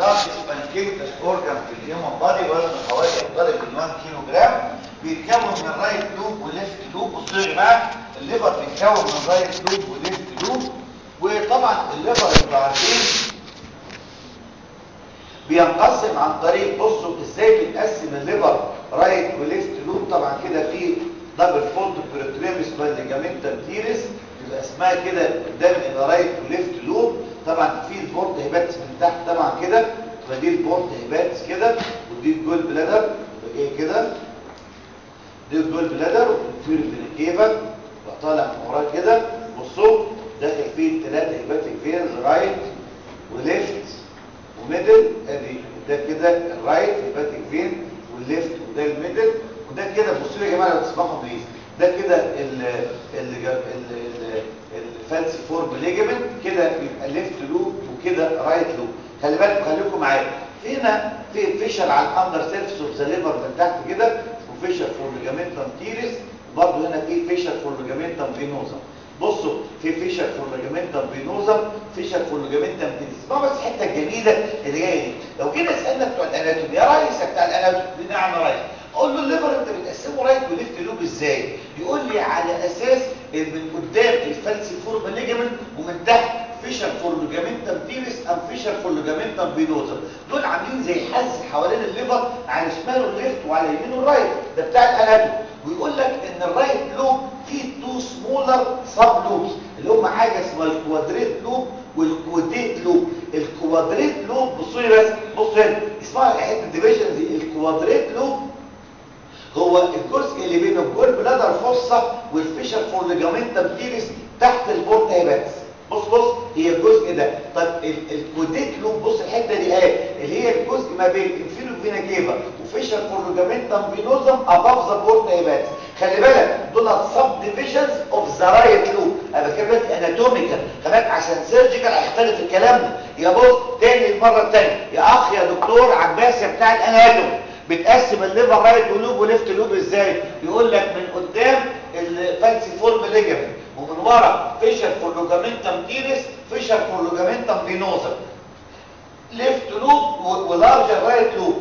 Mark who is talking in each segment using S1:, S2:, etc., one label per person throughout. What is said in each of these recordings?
S1: لارج سبانكيتس اورجان في الهيومن بادي وزنه حوالي يقترب من 1 كيلو جرام بيتكون من رايت لوب وليفت لوب بصوا يا جماعه الليفر بيتكون من رايت لوب وليفت لوب وطبعا الليفر انتوا عارفين بينقسم عن طريق بصوا ازاي بنقسم الليفر رايت وليفت لوب طبعا كده في دبل فولد بريتريمس بالليجامنتال تيرس يبقى اسمها كده قدام يبقى رايت وليفت لوب طبعا في البورت هيباتس من تحت طبعا كده ودي البورت هيباتس كده ودي الجول بلادر جاي كده دي الجول بلادر وفي الفينيكيفا طالع من وراه كده بصوا داخل فيه الثلاثه هيباتيك فينز رايت وليفت وميدل ادي ده كده الرايت هيباتيك فين والليفت وده الميدل وده كده بصوا يا جماعه لو تسمحوا بليز ده كده ال ال الفالسي فورم ليجمنت كده يبقى ليفت لوب وكده رايت لوب خلي بالكم خليكم معايا في هنا في فيشر على الاندر سيرفيس اوف ذا ليفر من تحت كده اسمه فيشر فور ليجامنتم تيريس وبرضه هنا في فيشر فور ليجامنتم فينوزا بصوا في فيشر فور ليجامنتم فينوزا فيشر فور ليجامنتم تيريس اسمعوا بس الحته الجميله اللي جايه دي لو جينا سالنا بتوع الاناتومي يا ريس بتاع الاناتومي نعم يا ريس اقول له الليفر انت بتقسمه رايت وليفت لوب ازاي يقول لي على اساس من قدام الفالسي فورم ليجامنت ومن تحت فيشر فور ليجامنتم تيريس ام فيشر فور ليجامنتم فينوزا دول عاملين زي حز حوالين الليفر على شماله الليفت وعلى يمينه الرايت ده بتاع الاناتومي ويقول لك ان الرايت لوب فيه تو سمولر سب لوبس اللي هم حاجه اسمها الكوادريت لوب والكوديت لوب الكوادريت لوب بصوا لي بس بصوا هنا اسمها حته ديفيجن دي الكوادريت لوب هو الجزء اللي بين الجول بلادر فوسا والفيشر فور ليجامنتم تيريس تحت البورتا هيباتس بص بص هي الجزء ده طب الكوديت لوب بص الحته دي اهي اللي هي الجزء ما بين انفيرو فينا كيفا وفيشر فور ليجامنتم فينوزم اباف ذا بورتا هيباتس خلي بالك دول سب ديفيجنز اوف ذا رايت لوب انا بكلمك اناتوميكال كمان عشان سيرجيكال هيختلف الكلام ده يا بص تاني المره الثانيه يا اخ يا دكتور عباس يا بتاع الاناتومي بتقسم الليفر رايت ولوب وليفت لوب ازاي يقول لك من قدام الفالسي فورم ليجامنت ومن ورا فيشر فور لوجامنتم تيريس فيشر فور لوجامنتم فينوزا ليفت لوب ولارجر رايت لوب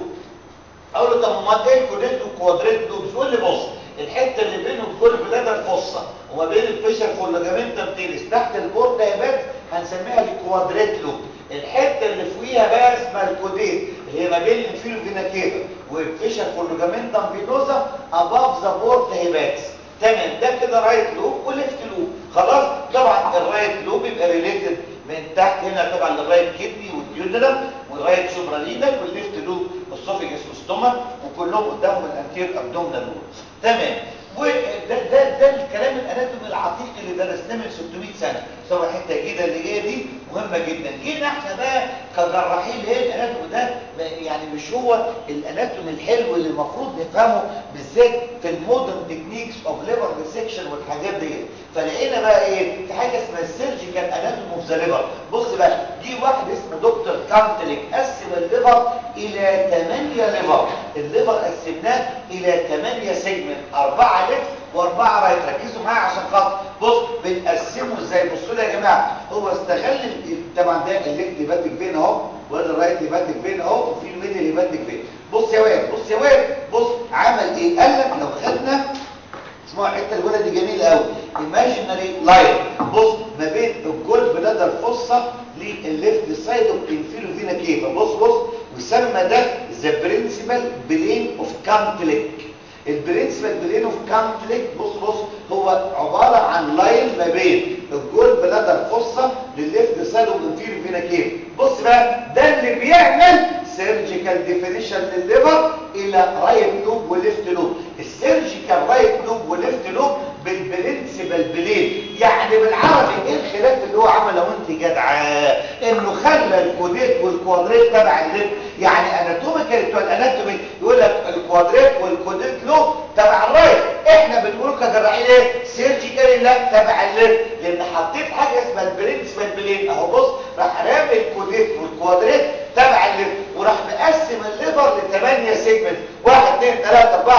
S1: اقول له طب امال ايه الكوديت والكوادريت لوب يقول لي بص الحته اللي بين الجول بلادر فوسا وما بين الفيشر فور لوجامنتم تيريس تحت البورد هيبات هنسميها الكوادريت لوب الحته اللي فوقيها بقى اسمها الكوديت اللي هي ما بين الانفيرو فينا كيفا والفيشر فور لوجامنتم فينوزا اباف ذا بورد هيباتس تمام ده كده رايت لوب وليفت لوب خلاص طبعا الرايت لوب يبقى ريليتد من تحت هنا طبعا للرايت كدني والديودنم والرايت سوبرالينال والليفت لوب السوفيجس والستومك وكلهم قدامهم الانتير ابدومينال وول تمام وده ده ده الكلام الاناتومي العتيق اللي درسناه من 600 سنه سواء الحته الجديده اللي جايه دي مهمه جدا جينا احنا بقى كجراحين ايه الاناتومي ده يعني مش هو الاناتومي الحلو اللي المفروض نفهمه بالذات في المودرن تكنيكس اوف ليفر ديسكشن والحاجات دي فلقينا بقى ايه في حاجه اسمها السيرجيكال اناتومي اوف ذا ليفر بص بقى جه واحد اسمه دكتور كانتليك قسم الليفر الى 8 ليفر الليفر قسمناه الى 8 سيجمنت اربعه ليفت واربعه رايت ركزوا معايا عشان خاطر بص بنقسمه ازاي بصوا لي يا جماعه هو استغل طبعا ده الليفت يباتك فين اهو وده الرايت يباتك فين اهو وفي الميدل يباتك فين بص يا واد بص يا واد بص عمل ايه قال لك لو خدنا اسمعوا الحته الولد دي جميله قوي ايماجينري لاين بص ما بين الجول بلادر فوسا للليفت سايد اوف انفيرو فينا كيفا بص بص وسمى ده ذا برنسبل بلين اوف كامبليك البرنسبل بلين اوف كامبليك بص بص هو عباره عن لاين ما بين الجول بلادر فوسا للليفت سايد اوف انفيرو فينا كيفا بص بقى ده اللي بيعمل سيرجيكال ديفينيشن للليفر الى رايت لوب وليفت لوب السيرجيكال رايت لوب وليفت لوب بالبرنسبل بلين يعني بالعربي ايه الخلاف اللي هو عمله وانت جدعه انه خلى الكوديت والكوادريت تبع الليفت يعني اناتوميكال بتوع الاناتومي يقول لك الكوادريت والكوديت لوب تبع الرايت احنا بنقول كجراحين ايه سيرجيكال لا تبع الليفت لان حطيت حاجه اسمها البرنسبل بلين اهو بص راح رامي الكوديت والكوادريت تبع الليفت وراح مقسم الليفر لثمانية سيجمنت 1 2 3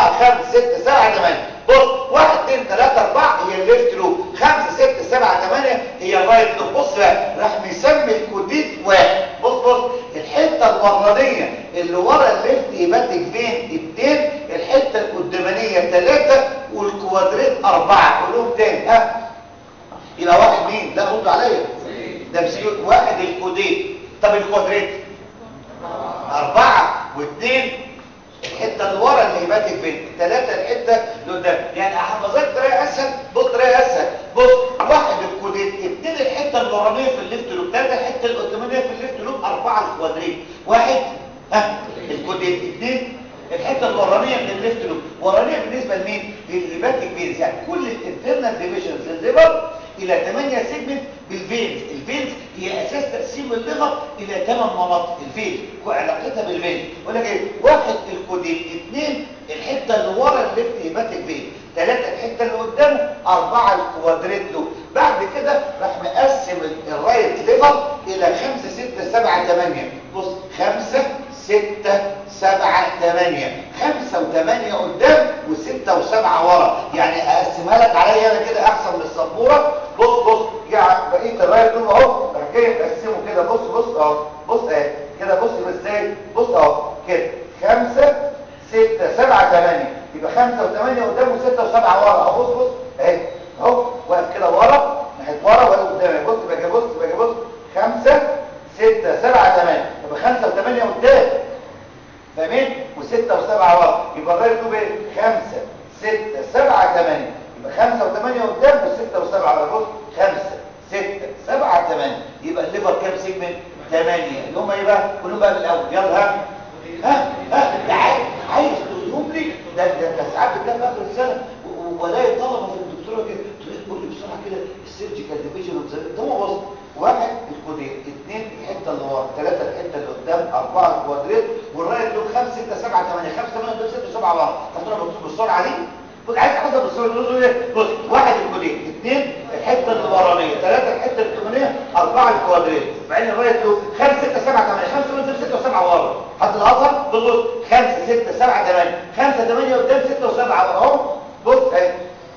S1: 4 5 6 7 8 بص 1 2 3 4 هي الليفت لوب 5 6 7 8 هي الرايت لوب بص بقى راح مسمي الكوديت واحد بص بص الحته الورانيه اللي ورا الليفت هيباتيك فين اتنين الحته القدامانيه ثلاثه والكوادريت اربعه قولهم تاني ها يبقى واحد مين لا رد عليا ده مسيوت واحد الكوديت طب الكوادريت أربعة واثنين الحتة اللي ورا اللي هيباتك فين الثلاثة الحتة اللي قدام يعني أحفظك طريقة أسهل بص طريقة أسهل بص واحد الكوديت اثنين الحتة الورانية في الليفت لوب ثلاثة الحتة القدامانية في الليفت لوب أربعة الكوادريت واحد ها الكوديت اثنين الحته الورانيه من الليفت لوب ورانيه بالنسبه لمين للهيباتيك فينز يعني كل الانترنال ديفيجنز الليفر الى 8 سيجمنت بالفينز الفينز هي اساس تقسيم الليفر الى 8 مناطق الفين وعلاقتها بالفين يقول لك ايه واحد الكودين اثنين الحته اللي ورا الليفت هيباتيك فين ثلاثه الحته اللي قدامه اربعه الكوادريت لوب بعد كده راح مقسم الرايت ليفر الى 5 6 7 8 بص 5 ستة سبعة تمانية خمسة وتمانية قدام وستة وسبعة ورا يعني اقسمها لك عليا انا كده احسن من السبورة بص بص جه بقية الراية دول اهو راح جاي مقسمه كده بص بص اهو بص اهي كده بص ازاي بص اهو كده خمسة ستة سبعة تمانية يبقى خمسة وتمانية قدام وستة وسبعة ورا اهو بص بص اهي اهو واقف كده ورا ناحية ورا واقف قدام بص بقى بص بقى بص خمسة ستة سبعة تمانية يبقى خمسة وثمانية قدام فاهمين وستة وسبعة ورا يبقى الرايت لوب ايه خمسة ستة سبعة تمانية يبقى خمسة وثمانية قدام وستة وسبعة ورا بص خمسة ستة سبعة تمانية يبقى الليفر كام سيجمنت تمانية اللي هم ايه بقى كلهم بقى من الاول يلا ها ها ها انت عايز عايز تقولهم لي ده ده ده ساعات بتلاقي اخر السنه ولاقي طلبه في الدكتوراه كده تقول لي بسرعه كده السيرجيكال ديفيجن اوف ده هو بص واحد الكودين اثنين الحته اللي ورا ثلاثه الحته اللي قدام اربعه الكوادريت والرايت لوب 5 6 7 8 5 8 قدام 6 7 ورا تقدر مكتوب بالسرعه دي بص عايز احفظها بالسرعه تقول ايه بص واحد الكودين اثنين الحته الورانيه ثلاثه الحته القدامانيه اربعه الكوادريت بعدين الرايت لوب 5 6 7 8 5 8 6 و7 ورا حد الازهر بص 5 6 7 8 5 8 قدام 6 و7 ورا اهو بص اهي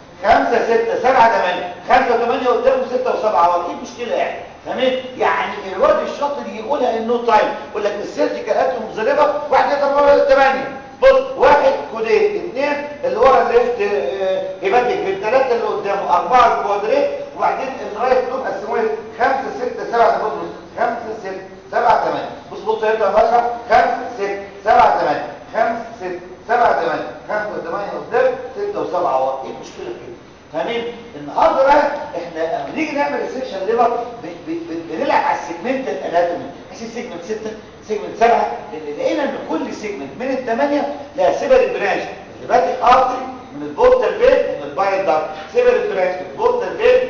S1: 5 6 7 8 5 8 قدام و6 و7 ورا ايه المشكله يعني تمام يعني الواد الشاطر يقولها انه تايم يقول لك السيرجيكال اتوم مزلبه واحد يقدر ورا 8 بص واحد كودين اثنين اللي ورا الليفت هيباتيك في الثلاثه اللي قدامه اربعه الكوادريت وبعدين الرايت لوب قسموه 5 6 7 بص 5 6 7 8 بص بص هيبدا ماشي 5 6 7 8 5 6 7 8 5 8 قدام 6 و7 ورا ايه المشكله كده فاهمين النهارده بقى احنا لما نيجي نعمل السكشن ليفر بنلعب على السيجمنت الاناتومي مش سيجمنت 6 سيجمنت 7 لان لقينا ان كل سيجمنت من الثمانيه لها سيبريت برانش الهيباتيك ارتري من البورتال فين ومن البايل دارت سيبريت برانش من البورتال فين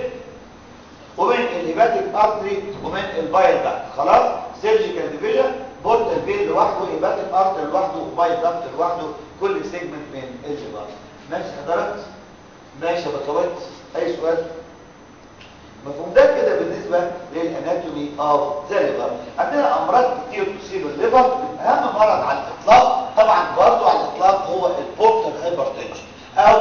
S1: ومن الهيباتيك ارتري ومن البايل دارت خلاص سيرجيكال ديفيجن بورتال فين لوحده هيباتيك ارتري لوحده وبايل دارت لوحده كل سيجمنت من الجبار ماشي حضرتك ماشي يا بطلات اي سؤال مفهوم ده كده بالنسبه للاناتومي اوف ذا ليفر عندنا امراض كتير تصيب الليفر اهم مرض على الاطلاق طبعا برضه على الاطلاق هو البورتال هايبرتنشن او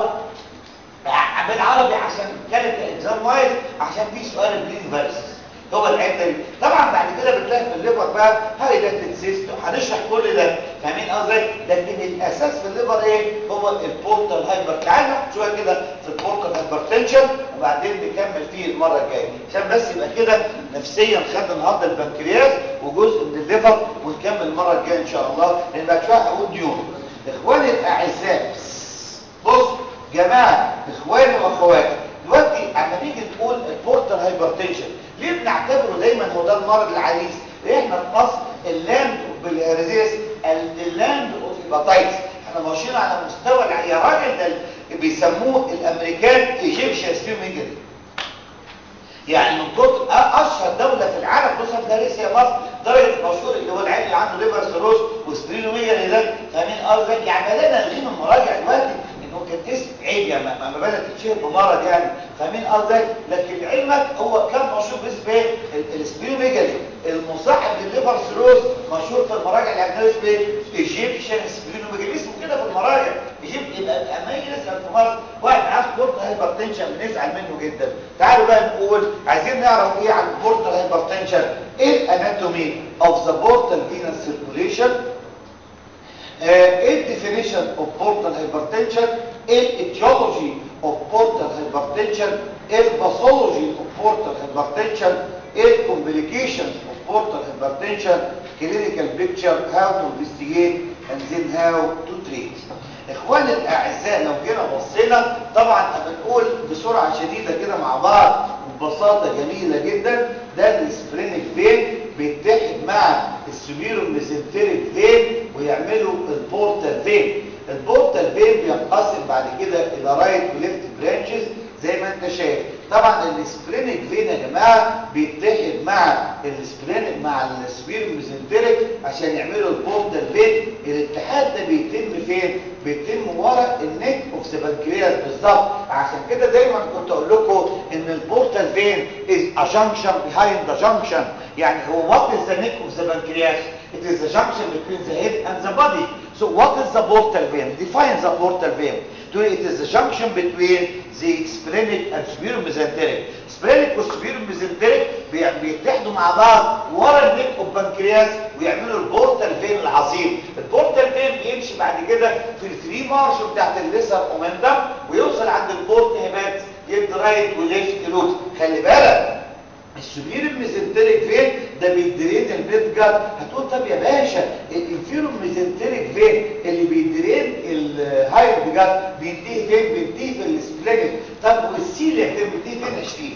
S1: بالعربي عشان كانت اكزام وايز عشان في سؤال بليز فيرسز هو الحته دي طبعا بعد كده بتلاقي في الليفر بقى هايلايتد سيست هنشرح كل ده فاهمين قصدي لكن الاساس في الليفر ايه هو البورتال هايبر تعال ناخد شويه كده في البورتال هايبرتنشن وبعدين نكمل فيه المره الجايه عشان بس يبقى كده نفسيا خدنا النهارده البنكرياس وجزء من الليفر ونكمل المره الجايه ان شاء الله لان بعد شويه هقول ديون اخواني الاعزاء بص جماعه اخواني واخواتي دلوقتي اما نيجي نقول البورتال هايبرتنشن ليه بنعتبره دايما هو ده المرض العنيف احنا في مصر اللاند بالهرزيس اللاند اوف هيباتايتس احنا ماشيين على مستوى الع... يا راجل ده بيسموه الامريكان ايجيبشن سبيوميجري يعني من كتر اشهر دوله في العالم بص هتلاقي يا مصر درجه مشهور اللي هو العيل اللي عنده ليفر سيروس وسبرينوميجري ده فاهمين قصدي يعني بدانا نلغي من المراجع دلوقتي انه كان اسم عيب يعني ما بدات تتشهر بمرض يعني فاهمين قصدي لكن علمك هو كان مشهور باسم ايه السبيروميجالي المصاحب للليفر سيروس مشهور في المراجع الاجنبيه اسمه ايه ايجيبشن سبيروميجالي اسمه كده في المراجع يجيب يبقى اميز يسال في مصر واحد عنده بورتال هايبرتنشن بنزعل منه جدا تعالوا بقى نقول عايزين نعرف ايه عن البورتال هايبرتنشن ايه الاناتومي اوف ذا بورتال فينس سيركوليشن ايه الديفينيشن اوف بورتال هايبرتنشن ايه الايتيولوجي اوف بورتال هايبرتنشن ايه الباثولوجي اوف بورتال هايبرتنشن ايه الكومبليكيشنز اوف بورتال هايبرتنشن clinical picture how to investigate and then how to treat اخواني الاعزاء لو جينا بصينا طبعا بنقول بسرعه شديده كده مع بعض وببساطه جميله جدا ده السبرينج فين بيتحد مع السبيرو ميزنتريك فين ويعملوا البورتال فين البورتال فين بينقسم بعد كده الى رايت وليفت برانشز زي ما انت شايف طبعا السبرينج فين يا جماعه بيتحد مع السبرينج مع السبيرو ميزنتريك عشان يعملوا البورتال فين الاتحاد ده بيتم فين بيتم ورا النك اوف ذا بنكرياس بالظبط عشان كده دايما كنت اقول لكم ان البورتال فين از ا جانكشن بيهايند ذا جانكشن يعني هو وات از ذا نيك اوف ذا بنكرياس it is the junction between the head and the body so what is the portal vein define the portal vein it is the junction between the splenic and superior mesenteric splenic والسuperior mesenteric بيتحدوا مع بعض ورا النيك اوف بنكرياس ويعملوا البورتال فين العظيم البورتال فين بيمشي بعد كده في الثري مارش بتاعت الليسر اومنتم ويوصل عند البورت هيبات يدي رايت وليفت لوب خلي بالك السوبير الميزنتريك فين ده بيدرين البيت جاد هتقول طب يا باشا الانفيرو ميزنتريك فين اللي بيدرين الهايد جاد بينتهي فين بينتهي في السبلينك طب والسيلك فين بينتهي فين يا شريف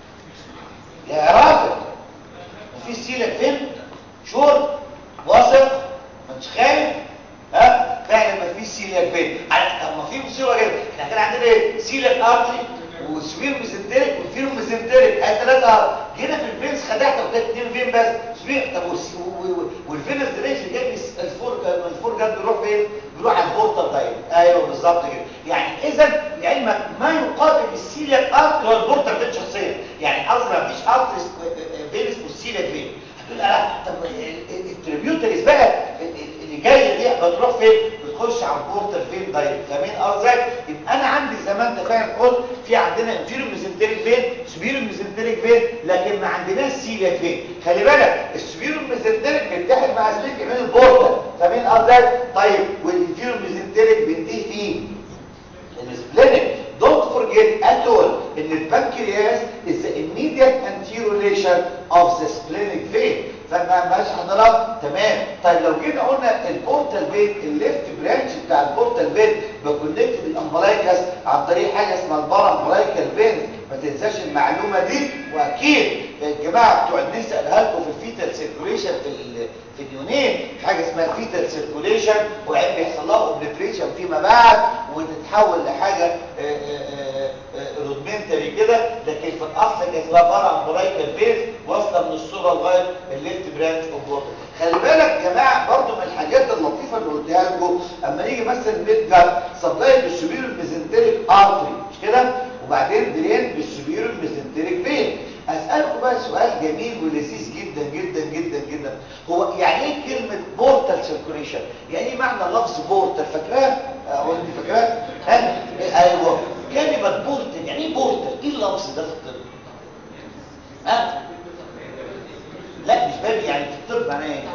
S1: يا راجل وفي سيلك فين شور واثق ما انتش خايف ها فعلا ما في سيلك فين طب ما في مصيبه كده احنا كان عندنا ايه سيلك ارتري وسبير ميزنتريك وفيرو ميزنتريك ادي ثلاثه جينا في الفينس خدعت قلت لك اثنين فين بس سبير طب والفينس دريش جاي الفور الفور جاد بيروح فين بيروح على البورتال دايت ايوه بالظبط كده يعني اذا لعلمك ما يقابل السيلياك ارت هو البورتال فين شخصيا يعني قصدي ما فيش ارت فينس والسيلياك فين هتقول لا طب التريبيوتريز بقى اللي جايه دي بتروح فين بتخش على البورتال فين دايركت فاهمين قصدي يبقى انا عندي زي ما انت فاهم قلت في عندنا انفيرو ميزنتريك فين سبيرو ميزنتريك فين لكن ما عندناش سيليا فين خلي بالك السبيرو ميزنتريك بيتحد مع سليك من البورتال فاهمين قصدي طيب والانفيرو ميزنتريك بينتهي فيه السبلينك don't forget at all ان البنكرياس is the immediate anterioration of the splenic vein فما ماشي حضرتك تمام طيب لو جينا قلنا البورتال فين الليفت برانش بتاع البورتال فين بكونكت الامبلايكس عن طريق حاجه اسمها البارامبلايكال فين ما تنساش المعلومه دي واكيد الجماعه بتوع النساء قالها لكم في الفيتال سيركوليشن في في اليونين حاجه اسمها فيتال سيركوليشن وعين بيحصل لها اوبليتريشن فيما بعد وتتحول لحاجه رودمنتري كده لكن في الاصل كانت اسمها بارامبلايكال فين واصله من الصوره لغايه الليفت برانش اوف بورتال خلي بالك يا جماعه برضو من الحاجات اللطيفه اللي قلتها لكم اما نيجي مثلا البيت جاد سبلاي بالسوبيرو الميزنتريك ارتري مش كده وبعدين درين بالسوبيرو الميزنتريك فين اسالكم بقى سؤال جميل ولذيذ جدا جدا جدا جدا هو يعني ايه كلمه بورتال سيركوليشن يعني ايه معنى لفظ بورتال فاكراه اقول لي فاكراه ها ايوه كلمه بورتال يعني ايه بورتال ايه اللفظ ده في الطب ها لا مش باب يعني في الطب معناه ايه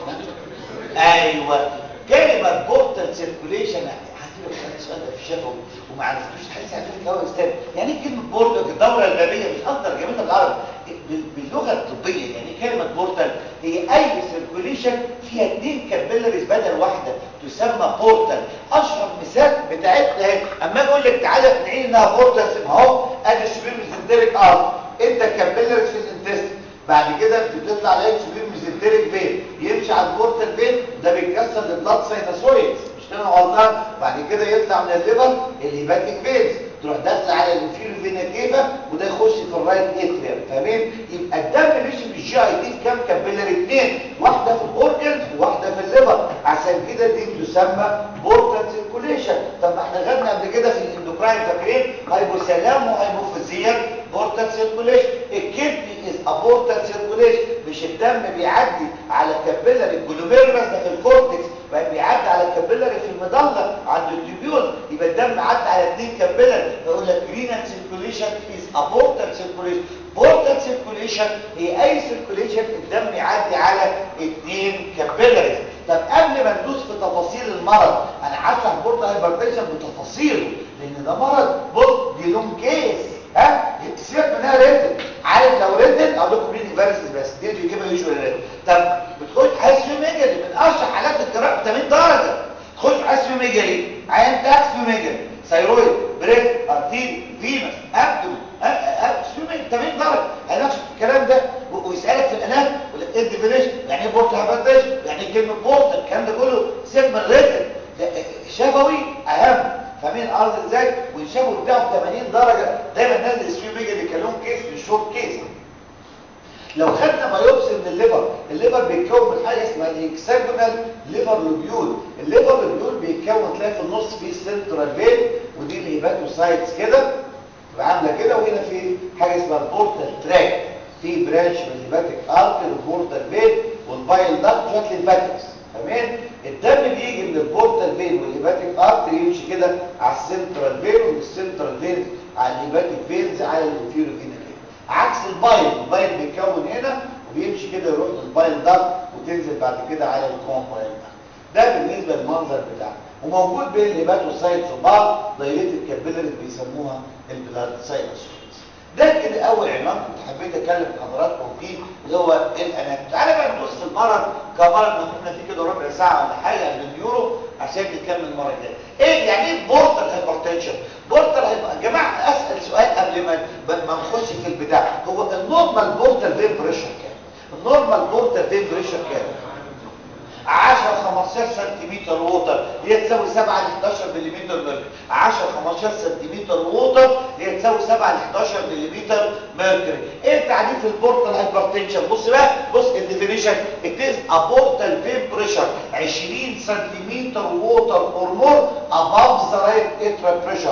S1: ايوه كلمه بورتال سيركوليشن هسيبك السؤال ده في الشفوي وما عرفتوش تحس على فكره قوي استاذ يعني ايه كلمه بورتال الدوره البابيه مش اقدر جميله بالعربي باللغه الطبيه يعني كلمه بورتال هي اي سيركوليشن فيها اثنين كابيلاريز بدل واحده تسمى بورتال اشهر مثال بتاعتنا اهي اما اقول لك تعالى نعين انها بورتال اهو ادي السبير ميزنتريك ارت انت كابيلاريز في الانتست بعد كده بتطلع عليه سبير ميزنتريك فين يمشي على البورتال فين ده بيتكسر للبلاد سايناسويدز مش كده غلطان بعد كده يطلع من الليفر الهيباتيك فينز تروح داخله على الانفيرو فينا كيفا وده يخش في الرايت اتريم فاهمين يبقى الدم مشي من الجي اي دي في كام كابيلاري اثنين واحده في الاورجنز وواحده في الليفر عشان كده دي تسمى بورتال سيركوليشن طب ما احنا خدنا قبل كده في الاندوكراين فاكرين هايبوثالام وهايبوفيزيال بورتال سيركوليشن الكدني از ابورتال سيركوليشن مش الدم بيعدي على كابيلاري جلوميرولس ده في الكورتكس بيعدي على الكابيلاري في المضله عند التبيول يبقى الدم عدى على اثنين كابيلاري فيقول لك رينال سيركوليشن از ا بورتال سيركوليشن بورتال سيركوليشن هي اي سيركوليشن الدم يعدي على اثنين كابيلاريز طب قبل ما ندوس في تفاصيل المرض انا هشرح بورتال هايبرتنشن بتفاصيله لان ده مرض بص دي لون كيس ها سيبك منها ريتن عارف لو ريتن اقول لكم ريتن فيروسز بس دي بيجيبها يوجوال ريتن طب بتخش حاسيوميجالي من اشهر حالات الجراحه 80 درجه تخش حاسيوميجالي عيان تاكسيوميجالي ثايرويد بريست ارتيري فينس ابدومين سيوميجالي 80 درجه هنفس الكلام ده ويسالك في الانام يقول لك ايه الديفينيشن يعني ايه بورت هاباتيشن يعني ايه كلمه بورت الكلام ده كله سيب من ريتن شفوي اهم فاهمين الارض ازاي والشفوي بتاعه 80 درجه دايما الناس اللي اسمه بيجي بيتكلموا كيس مش شورت كيس لو خدنا بايوبسي من الليفر الليفر بيتكون من حاجه اسمها الاكساجونال ليفر لوبيول الليفر لوبيول بيتكون تلاقي في النص فيه سنترال فين ودي الهيباتوسايتس كده تبقى عامله كده وهنا في حاجه اسمها البورتال تراك في برانش من الهيباتيك ارتر والبورتال فين والبايل داكت شكل الفاتكس تمام الدم بيجي من البورتال فين والهيباتيك ارتر يمشي كده على السنترال فين ومن السنترال فين على الهيباتيك فينز على الانفيرو فينا كده عكس البايل البايل بيتكون هنا وبيمشي كده يروح للبايل داكت وتنزل بعد كده على الكومبايل داكت ده بالنسبه للمنظر بتاعه وموجود بين الهيباتوسايتس وبعض دايليتد كابيلاريز بيسموها البلاد ساينوسويدز ده كده اول عنوان كنت حبيت اكلم حضراتكم فيه اللي هو الانات تعالى بقى ندوس في المرض كمرض ما كنا فيه كده ربع ساعه ولا حاجه قبل اليورو عشان نكمل المره الجايه ايه يعني ايه بورتال هايبرتنشن بورتال هايبر يا جماعه اسال سؤال قبل ما ما نخش في البتاع هو النورمال بورتال فين بريشر كام النورمال بورتال فين بريشر كام 10 15 سنتيمتر ووتر هي تساوي 7 ل 11 ملم ميركوري 10 15 سنتيمتر ووتر هي تساوي 7 ل 11 ملم ميركوري ايه تعريف البورتال هايبرتنشن بص بقى بص الديفينيشن اتز ا بورتال فين بريشر 20 سنتيمتر ووتر اور مور اباف ذا رايت اترا بريشر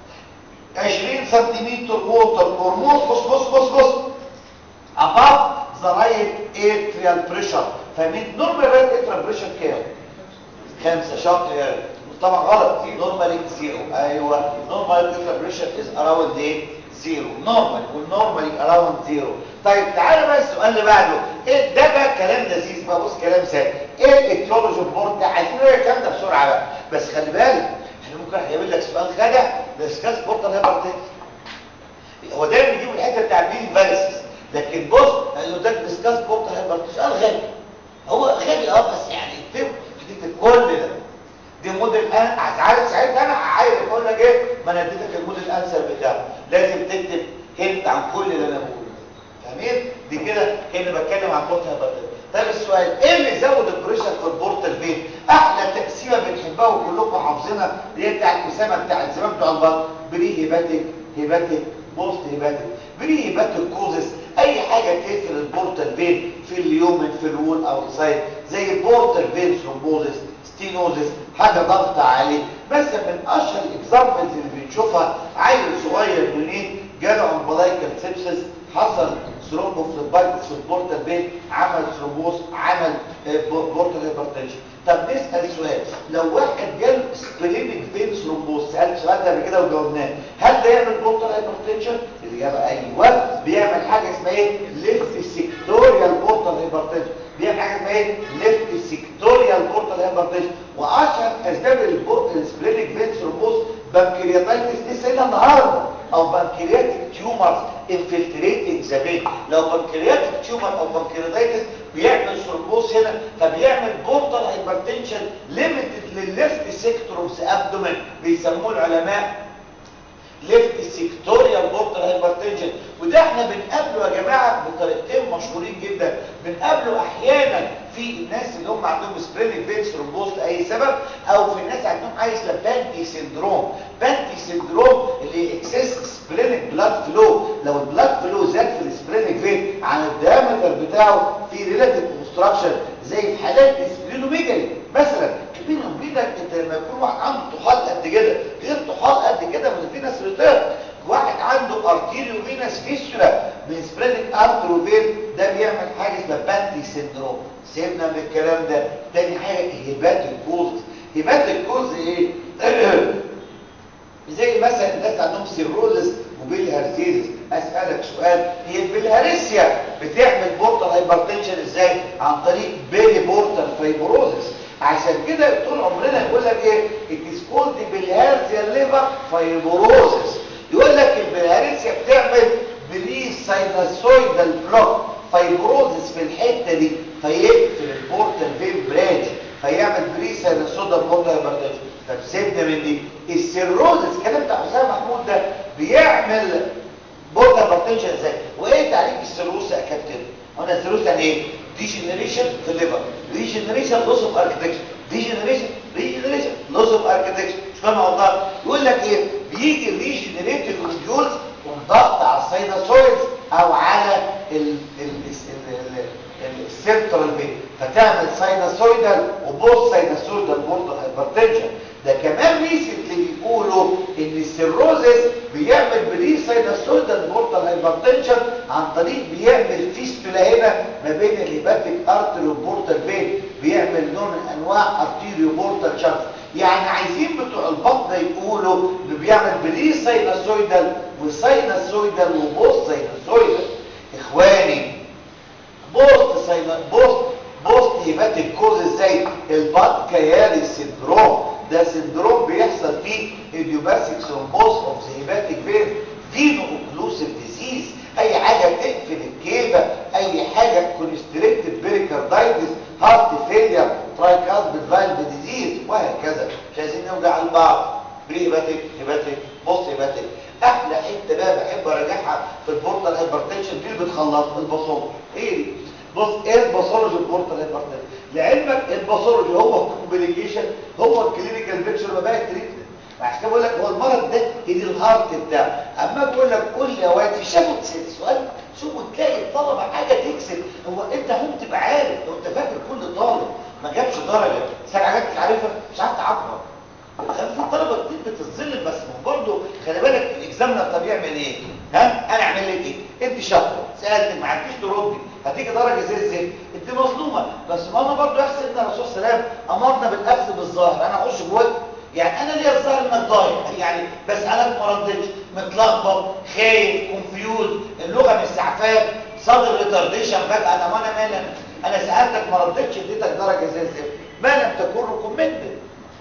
S1: 20 سنتيمتر ووتر اور مور بص بص بص بص above the right atrial pressure فاهمين نورمال رايت اترا بريشر كام خمسة شاطر يعني طبعا غلط نورمال زيرو ايوه نورمال اترا بريشر از اراوند ايه زيرو نورمال والنورمال اراوند زيرو طيب تعالى بقى السؤال اللي بعده ايه ده بقى كلام لذيذ بقى بص كلام سهل ايه الايتيولوجي بورد ده عايزين نقرا الكلام ده بسرعه بقى بس خلي بالك احنا ممكن هيقول لك سؤال خدع ديسكاس بورتال هايبرتنشن هو دايما بيجيب الحته بتاع البيلي فاليسيس لكن بص انه ده ديسكاس بورتال هايبرتنشن سؤال غبي هو غبي اه بس يعني التم هتكتب كل ده دي موديل ان عارف ساعتها انا عايز اقول لك ايه ما انا اديتك الموديل انسر بتاعه لازم تكتب هنت عن كل اللي انا بقوله فاهمين دي كده كاني بتكلم عن بورتال هايبرتنشن طيب السؤال ايه اللي يزود البريشر في البورتال فين احلى تقسيمه بنحبها وكلكم حافظينها اللي هي بتاعت اسامه بتاعت زمان بتوع البطن بري هيباتيك هيباتيك بوست هيباتيك بري هيباتيك كوزس اي حاجه تقفل البورتال فين في اليومن في الوول اوتسايد زي البورتال فين ثرومبوزس ستينوزس حاجه ضغط عالي مثلا من اشهر الاكزامبلز اللي بنشوفها عيل صغير يونين جاله امبلايكال سيبسس حصل ثرومبوفليبايتس في البورتال فين عمل ثرومبوز عمل بورتال هايبرتنشن طب نسال سؤال لو واحد جاله سبلينيك فين ثرومبوز سالت سؤال ده قبل كده وجاوبناه هل ده يعمل بورتال هايبرتنشن الاجابه ايوه بيعمل حاجه اسمها ايه ليفت سيكتوريال بورتال هايبرتنشن بيعمل حاجه اسمها ايه ليفت سيكتوريال بورتال هايبرتنشن واشهر اسباب السبلينيك فين ثرومبوز بنكرياتايتس لسه هنا النهارده او بنكرياتيك تيومرز انفلتريتنج ذا فين لو بنكرياتيك تيومر او بنكرياتايتس بيعمل ثرومبوز هنا فبيعمل بورتال هايبرتنشن ليميتد للليفت سيكتور اوف ذا ابدومين بيسموه العلماء ليفت سيكتوريال بورتال هايبرتنشن وده احنا بنقابله يا جماعه بطريقتين مشهورين جدا بنقابله احيانا في الناس اللي هم عندهم سبرينيك فين ثرومبوز لاي سبب او في الناس عندهم حاجه اسمها بانتي سيندروم بانتي سيندروم اللي اكسس سبرينيك بلاد فلو لو البلاد فلو زاد في السبرينيك فين عن الديامتر بتاعه في ريلاتيف اوبستراكشن زي في حالات السبلينوميجالي مثلا بيني وبينك انت لما يكون واحد عنده طحال قد كده غير طحال قد كده من في ناس ريتير واحد عنده ارتيريو فينس فيستولا من سبرينج ارتروفين ده بيعمل حاجه اسمها بانتي سيندروم سيبنا من الكلام ده تاني حاجه هيباتيكوز هيباتيكوز ايه زي مثلا الناس عندهم سيروزس وبالهارسيزس اسالك سؤال هي البلهارسيا بتعمل بورتال هايبرتنشن ازاي عن طريق بيري بورتال فايبروزس عشان كده طول عمرنا يقول لك ايه اتس كولد بالهارسيا ليفر فايبروزس يقول لك البلهارسيا بتعمل بري ساينوسويدال بلوك فايبروزس في الحته دي فيقفل البورتال فين برانش فيعمل بري ساينوسويدال بورتال هايبرتنشن طب سيبنا من دي السيروزس الكلام بتاع حسام محمود ده بيعمل بورتال هايبرتنشن ازاي وايه تعريف السيروز يا كابتن هنا السيروز يعني ايه ديجنريشن في الليفر ريجنريشن لوس اوف اركتكتشر ديجنريشن ريجنريشن لوس اوف اركتكتشر مش فاهم والله يقول لك ايه بيجي الريجنريتيف نوديولز ضغط على الساينوسويدز او على السنترال بين فتعمل ساينوسويدال وبوست ساينوسويدال بورتال هايبرتنشن ده كمان ريسنتلي بيقولوا ان السيروزس بيعمل بري ساينوسويدال بورتال هايبرتنشن عن طريق بيعمل فيستولا هنا ما بين الهيباتيك ارتري والبورتال فين بيعمل نوع من انواع ارتيريو بورتال شنط يعني عايزين بتوع البطن يقولوا انه بيعمل بري ساينوسويدال وساينوسويدال وبوست ساينوسويدال اخواني بوست ساينو بوست بوست هيباتيك كوز ازاي البانكياري سيندروم ده سندروم بيحصل فيه ايديوباثيك ثرومبوز اوف ذا هيباتيك فين فينو اوكلوسيف ديزيز اي حاجه تقفل الكيبه اي حاجه كونستريكتيف بيريكاردايتس هارت فيلير ترايكاسبيد فالف ديزيز وهكذا مش عايزين نوجع البعض بري هيباتيك هيباتيك بوست هيباتيك احلى حته بقى بحب اراجعها في البورتال هايبرتنشن دي اللي بتخلص الباثولوجي ايه دي بص ايه الباثولوجي البورتال هايبرتنشن لعلمك الباثولوجي هو الكومبليكيشن هو الكلينيكال بيكتشر ما بقى التريتمنت عشان كده بقول لك هو المرض ده هي دي الهارت بتاعه اما بقول لك قول لي يا واد شافوا تسال سؤال شوفوا تلاقي الطلبه حاجه تكسب هو انت هم تبقى عارف لو انت فاكر كل طالب ما جابش درجه سال حاجات مش عارفها مش عارف تعبر في طلبه كتير بتتظلم بس برضه خلي بالك الاكزامنر طب يعمل ايه ها انا اعمل لك ايه انت شاطره سالتك ما عرفتيش تردي هتيجي درجه زي الزفت انت مظلومه بس ما انا برضه يا سيدنا الرسول صلى الله عليه وسلم امرنا بالاخذ بالظاهر انا اخش جواك يعني انا ليا الظاهر انك ضايع يعني بسالك ما ردتش متلخبط خايف كونفيوز اللغه مش سعفاك صدر ريتارديشن فجاه طب انا مالي انا سالتك ما ردتش اديتك درجه زي الزفت ما لم تكن ريكومندد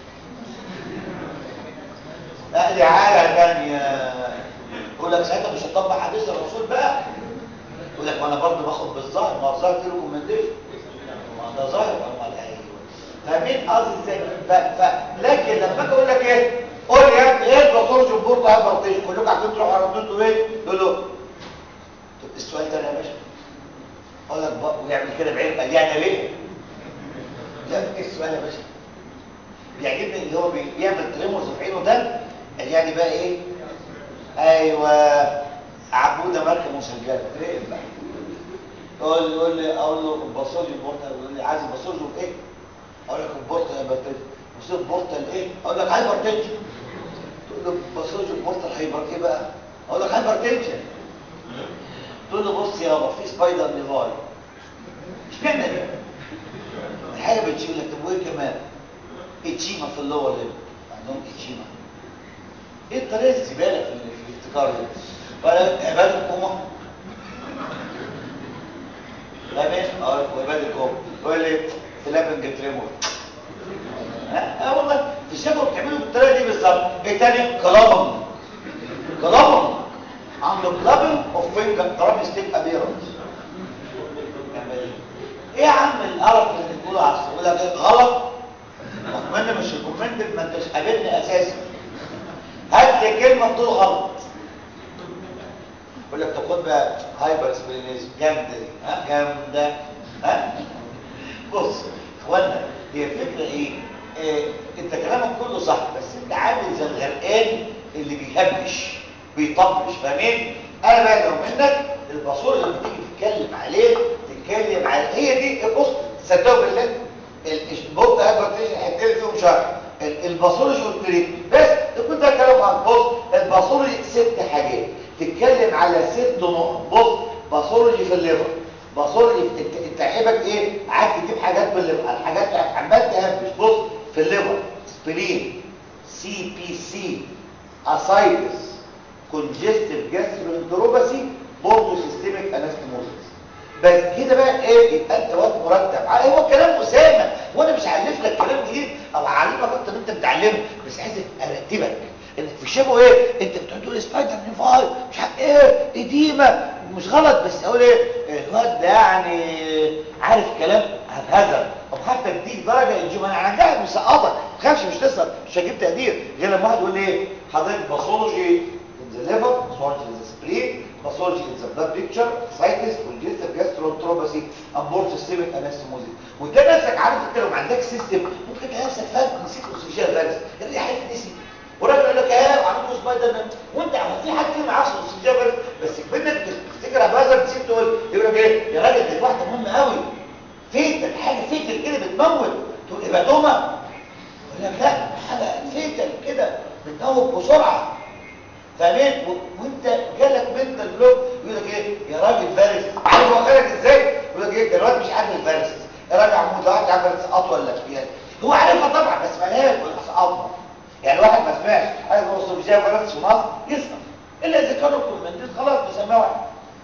S1: لا دي حاجه ثانيه يقول لك ساعتها مش هتطبق حديث الرسول بقى يقول لك وانا برضه باخد بالظاهر ما الظاهر فيه ريكومنديشن ما ده ظاهر امال ايوه فاهمين قصدي ازاي ف... ف... لكن لما اجي اقول لك ايه قول لي يا ابني ايه الباثولوجي البورت هايبرتيشن كلكم عارفين تروحوا على انتوا ايه تقول له طب السؤال تاني يا باشا اقول لك بقى ويعمل كده بعين قال يعني ليه لا ايه السؤال يا باشا بيعجبني اللي هو بيعمل تريمورز في عينه ده قال يعني بقى ايه ايوه عبوده ماركه مسجله ايه بقى يقول لي يقول لي اقول له الباثولوجي البورتال يقول لي عايز الباثولوجي ايه اقول لك البورتال هايبرتنشن بصير بورتال ايه اقول لك هايبرتنشن تقول له الباثولوجي البورتال هايبر ايه بقى اقول لك هايبرتنشن تقول له بص يابا في سبايدر ليفاي اشمعنى دي الحاجه بتشيل لك طب وايه كمان اتشيما في اللور ليب عندهم اتشيما ايه الطريقه الزباله في في الافتكار ده ولا عباد الكومه فاهمين اه وعباد الكومه يقول لي فلابنج تريمور اه والله الشباب بتعملوا بالطريقه دي بالظبط ايه تاني كلابم كلابم عنده كلابم اوف فينجر كلابم ستيك ابيرنس ايه يا عم القرف اللي بتقوله على الصوره لك غلط اتمنى مش الكومنت ما انتش قابلني اساسا هات لي كلمه بتقول غلط يقول لك طب خد بقى هايبر سبلينيزم جامده دي ها جامده ها بص اخوانا هي الفكره ايه آه انت كلامك كله صح بس انت عامل زي الغرقان اللي بيهبش بيطبش فاهمين انا بقى لو منك الباسور اللي بتيجي تتكلم عليه تتكلم على هي دي بص صدقوا بالله البوت هايبرتيشن هيتقل فيهم شرح الباثولوجي والتريت بس كنت هتكلم عن بص الباثولوجي ست حاجات تتكلم على ست نقط بص باثولوجي في الليفر باثولوجي في انت انت عيبك ايه قعدت تجيب حاجات في الليفر الحاجات عمال تهبش بص في الليفر سبلين سي بي سي اسايتس كونجستيف جاسترونتروباسي بورتو سيستميك انستموزيس بس كده بقى ايه يبقى انت وقت مرتب هو كلام اسامه وانا مش هالف لك كلام جديد او هعلمك اكتر من انت بتعلمه بس عايز ارتبك انك في شبه ايه انت بتقعد تقول سبايدر نيفاي مش عارف ايه اديمه مش غلط بس اقول ايه الواد ده يعني عارف كلام هذا او حتى تديك درجه الجمله انا عندها مسقطه ما تخافش مش تسقط مش هجيب تقدير غير لما واحد يقول لي ايه حضرتك باثولوجي in the liver باثولوجي in the spleen باثولوجي in the blood picture cytis congestive gastroenteropathy and both systemic anastomosis وانت نفسك عارف انت لو ما عندكش سيستم ممكن تلاقي نفسك فجاه نسيت اوكسجين فيروس يعني عارف نسي وراجل يقول لك ايه وعنده سبايدر مان وانت هو في حد كده معاه اوكسجين فيروس بس منك تفتكر ابو هذا نسيت تقول يقول لك ايه يا راجل دي واحده مهمه قوي فيتل حاجه فيتل كده بتموت تقول هيباتوما يقول لك لا حاجه فيتل كده بتموت بسرعه فاهمين وانت جالك منتال بلوك يقول لك ايه يا راجل فارس عارف هو خارج ازاي يقول لك ايه دلوقتي مش عارف الفارس يا راجل عمود واحد عارف فارس اطول ولا يعني هو عارفها طبعا بس ما لهاش ولا سقطها يعني واحد ما سمعش حاجه هو صوفيا فارس في مصر يسقط الا اذا كانوا كومنتين خلاص بسميه واحد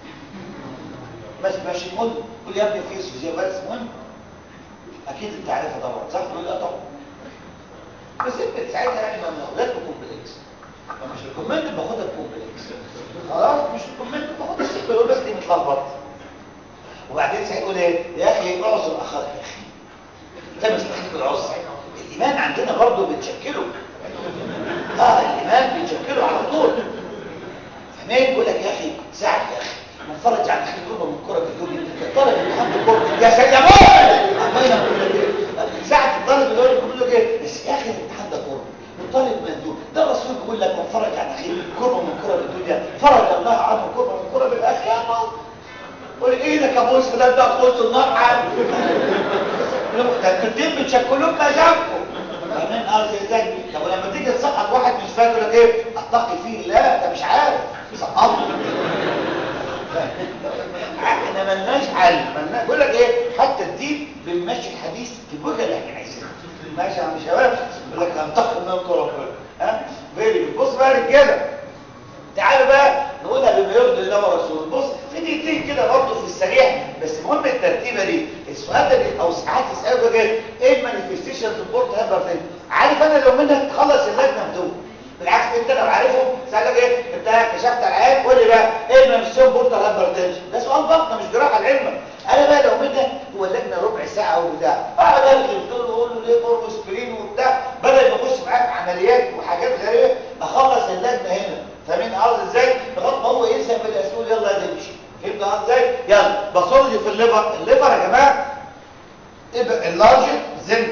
S1: بس ماشي مهم قول يا ابني في صوفيا فارس مهم اكيد انت عارفها طبعا صح تقول لا طبعا بس انت ساعتها يعني ما اولاد كومبلكس مش الكومنت باخدها بكومبلكس خلاص مش الكومنت باخدها سيمبل يقول بس دي متلخبط وبعدين ساعتها يقول ايه يا اخي اعذر اخاك يا اخي انت مستحيل بالعذر الايمان عندنا برضه بنشكله اه الايمان بنشكله على طول فاهمين يقول لك يا اخي ساعد يا اخي نفرج عن اخي كربه من كرة الدنيا الطالب امتحان الكرة يا سلامون عمالنا نقول لك ايه ساعة الطالب اللي يقول لك ايه بس يا اخي الامتحان ده كرة الطالب مندوب ده الرسول بيقول لك من فرج عن اخيه كربه من كرة الدنيا فرج الله عنه كربه من كرة الاخره قول ايه ده كابوس ده ده تخش النار عنه ده الدين بتشكلوه بمزاجكم فاهمين قصدي ازاي طب ولما تيجي تسقط واحد مش فاكر لك ايه اتقي فيه لا ده مش عارف سقطه احنا ملناش حل ملناش بقول لك ايه حتى الدين بنمشي الحديث في الوجهه اللي احنا عايزينها ماشي يا عم شباب يقول لك هنتقي منكم ربنا ها فيري بص بقى يا رجاله تعالوا بقى نقولها بما يرضي الله ورسوله بص في دقيقتين كده برضه في السريع بس مهم الترتيبه دي السؤال ده او ساعات يسالوا بقى ايه المانيفستيشن في البورت هايبرتنشن عارف انا لو منك تخلص اللجنه بدون بالعكس انت لو عارفهم سالك ايه انت كشفت العيان قول لي بقى ايه المانيفستيشن بورت هايبرتنشن ده سؤال بطنه مش جراحه العلم انا بقى لو منك هو اللجنه ربع ساعه او بتاع اقعد ارغي تقول له قول له ليه مور وسبرين وبتاع بدل ما اخش معاك عمليات وحاجات غريبه اخلص اللجنه هنا فاهمين قصدي ازاي لغايه ما هو يسال بالاسئله يلا نمشي فهمت قصدي ازاي يلا باثولوجي في الليفر الليفر يا جماعه يبقى اللارج زن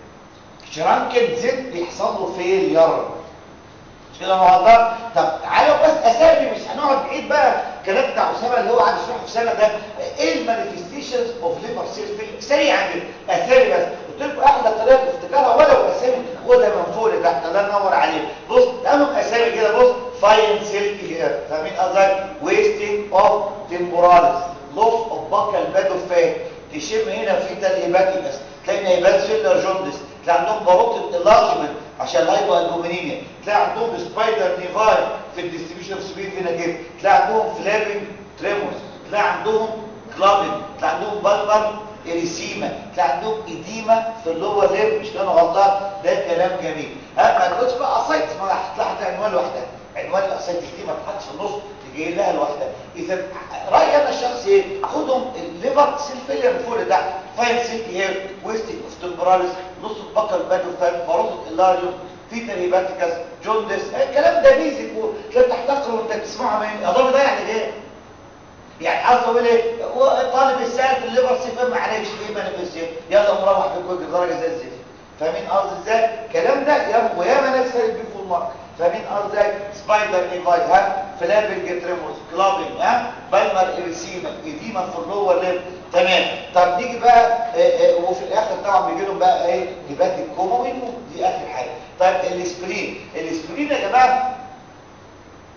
S1: شرانكت زن بيحصل له فيلير مش كده النهارده طب تعالوا بس اسامي مش هنقعد بعيد بقى الكلام بتاع اسامه اللي هو قاعد يشرحه في سنه ده ايه المانيفستيشنز اوف ليفر سيل فيلير سريعا كده اسامي بس قلت لكم احلى طريقه لافتكارها ولو اسامي خدها من فوق لتحت الله ينور عليك بص تمام اسامي كده بص فاين سيل هير فاهمين قصدي ويستنج اوف تمبوراليس لوس اوف باكال باد اوف فات تشم هنا في تلهيباتيكس تلاقي نهيبات سيلر جوندس تلاقي عندهم باروت اللارجمنت عشان الهايبو البومينيميا تلاقي عندهم سبايدر نيفاي في الديستريبيوشن اوف سبيد فينا كده تلاقي عندهم فلابنج تريمورز تلاقي عندهم كلابنج تلاقي عندهم بالبر اريسيما تلاقي عندهم اديما في اللور ليب مش كانوا غلطان ده كلام جميل ها ما تقولش بقى اسايتس ما هتطلع عنوان لوحدها عنوان الاسايتس دي ما تحطش في النص تجي لها لوحدها اذا رايي انا الشخصي ايه خدهم الليفر سيل فيلير من فوق لتحت فاين سيل هير ويستنج اوف تمبراليس نص البقر بادو فاين باروتو اللاريوم في تريباتيكس جوندس الكلام ده بيزك وتلاقي تحتقره وانت بتسمعه من اظن ده يعني ايه يعني عاوز اقول ايه طالب السائل في الليفر سيفن معلش ايه مانيفستيشن يلا مروح بكويك درجه زي الزفت فاهمين قصدي ازاي الكلام ده يا وياما ناس خارج بيه فول مارك فاهمين قصدي ازاي سبايدر نيفاي ها فلابنج تريموس كلابنج ها بالمر اريسيما اديما في اللور ليب تمام طب نيجي بقى اه اه وفي الاخر طبعا بيجي لهم بقى ايه هيباتيك كوما وينمو دي اخر حاجه طيب الاسبرين الاسبرين يا جماعه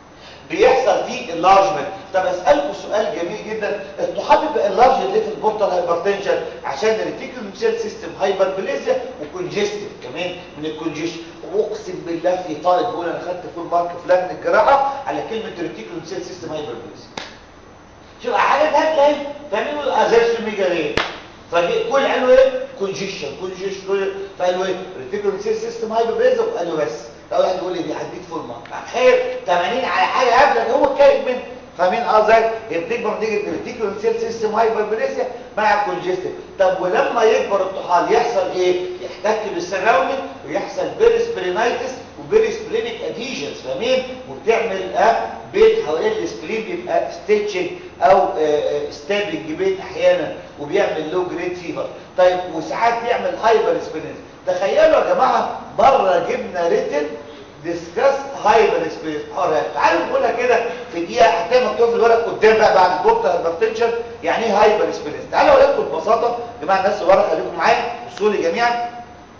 S1: بيحصل فيه اللارجمنت طب اسالكم سؤال جميل جدا الطحال بيبقى اللارج ليه في البورتال هايبرتنشن عشان الريتيكولوم سيل سيستم هايبربليزيا وكونجستيف كمان من الكونجيشن واقسم بالله في طالب بيقول انا خدت فول مارك في لجنه الجراحه على كلمه ريتيكولوم سيل سيستم هايبربليزيا شوف حاجات هتلاقي فاهمين الازاز ميجالين فكل قالوا ايه كونجيشن كونجيشن فقالوا ايه ريتيكولوم سيل سيستم هايبربليزيا وقالوا بس لو واحد يقول لي دي هديك فول مارك خير 80 على حاجه قبلك هو كاين منه فاهمين قصدي هي بتكبر نتيجه الريتيكولوم سيل سيستم هايبربليزيا مع الكونجستيف طب ولما يكبر الطحال يحصل ايه يحتك بالسراوندنج ويحصل بيرسبرينايتس وبيرسبرينيك اديشنز فاهمين وبتعمل اه بين حوالين السبرين بيبقى ستيتشنج او ستابنج بين احيانا وبيعمل لو جريد فيفر طيب وساعات بيعمل هايبر سبرينز تخيلوا يا جماعه مره جبنا ريتن ديسكاس هايبر سبيس تعالوا نقولها كده في دقيقه هتلاقي مكتوب في الورق قدام بقى بعد البورتال هايبرتنشن يعني ايه هايبر سبيس تعالوا اقول لكم ببساطه يا جماعه الناس اللي ورا خليكم معايا بصوا لي جميعا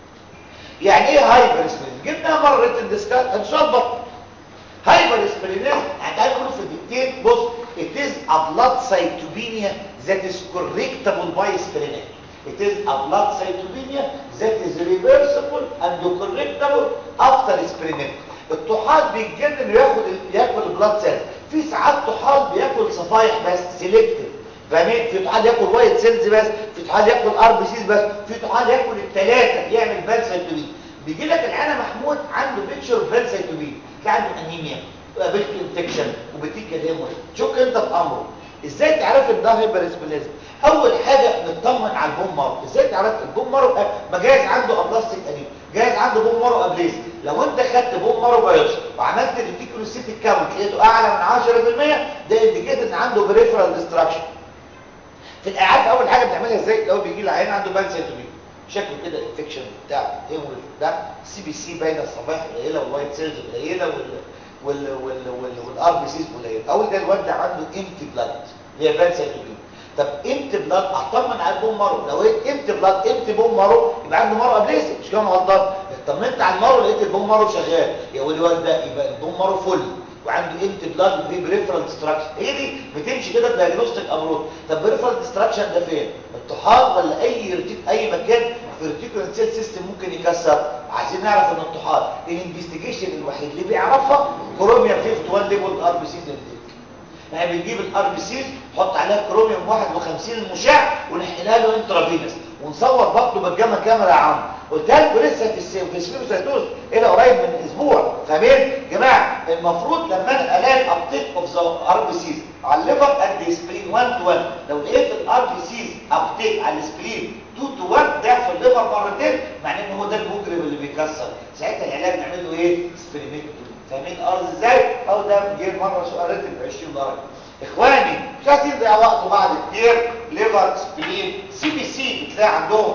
S1: يعني ايه هايبر سبيس جبنا مره ريتن ديسكاس هنشوف بطل هايبر سبرينيز هتعالوا نقول في الدكتين بص it is a blood cytopenia that is correctable by splenectomy It is a blood cytopenia that is reversible and correctable after splenectomy. الطحال بيتجنن وياخد ياكل البلاد سيلز في ساعات طحال بياكل صفايح بس سيلكتيف فاهمين في طحال ياكل وايت سيلز بس في طحال ياكل ار بي سيز بس في طحال ياكل الثلاثه يعمل بالسيتوبين بيجي لك العيان محمود عنده بيكتشر بالسيتوبين تلاقي عنده انيميا بيلك انفكشن وبتيجي هيموريج شك انت بامره ازاي تعرف ان ده هايبرسبليزم اول حاجه نطمن على البون مارو ازاي تعرف البون مارو ما جايز عنده ابلاستيك انيم جايز عنده بون مارو ابليز لو انت خدت بون مارو بايوبسي وعملت الريتيكولوسيتيك كاونت لقيته اعلى من 10% ده انديكيت ان عنده بريفرال ديستراكشن في القاعات اول حاجه بنعملها ازاي لو بيجي العيان عنده بالسيتومين شكله كده انفكشن بتاع هيموريج ده سي بي سي باينه الصفائح قليله والوايت سيلز قليله وال وال وال وال والار بي سيز قليله اول ده الواد ده عنده امتي بلاد اللي هي بالسيتومين طب امتى بلاد اطمن على البون مارو لو ايه امتى بلاد امتى بون مارو يبقى عنده مارو ابليسي مش كده غلطان اطمنت على المارو لقيت البون مارو شغال يا ولي والد ده يبقى البون مارو فل وعنده امتى بلاد وفي بريفرال ديستراكشن هي دي بتمشي كده بدايجنوستيك ابروت طب بريفرال ديستراكشن ده فين الطحال ولا اي رتيك اي مكان في الريتيكولار سيل سيستم ممكن يكسر عايزين نعرف ان الطحال الانفستيجيشن الوحيد اللي بيعرفها كروميوم 51 ليبل ار بي سي يعني بنجيب الار بي سيز نحط عليها كروميوم 51 المشع ونحقنها له انترافينوس ونصور بطنه بالجاما كاميرا يا عم قلتها لكم لسه في السي في السبيروسايتوز الى قريب من اسبوع فاهمين جماعه المفروض لما انا الاقي الابتيك اوف ذا ار بي سيز على الليفر قد سبرين 1 تو 1 لو لقيت الار بي سيز ابتيك على السبرين 2 تو 1 ضعف الليفر مرتين معناه ان هو ده المجرم اللي بيكسر ساعتها العلاج نعمل له ايه سبريميكتومي فاهمين ارض ازاي او ده جه مره سؤال رتب ب 20 درجه اخواني مش عايزين نضيع وقت بعض كتير ليفر سبلين سي بي سي بتلاقي عندهم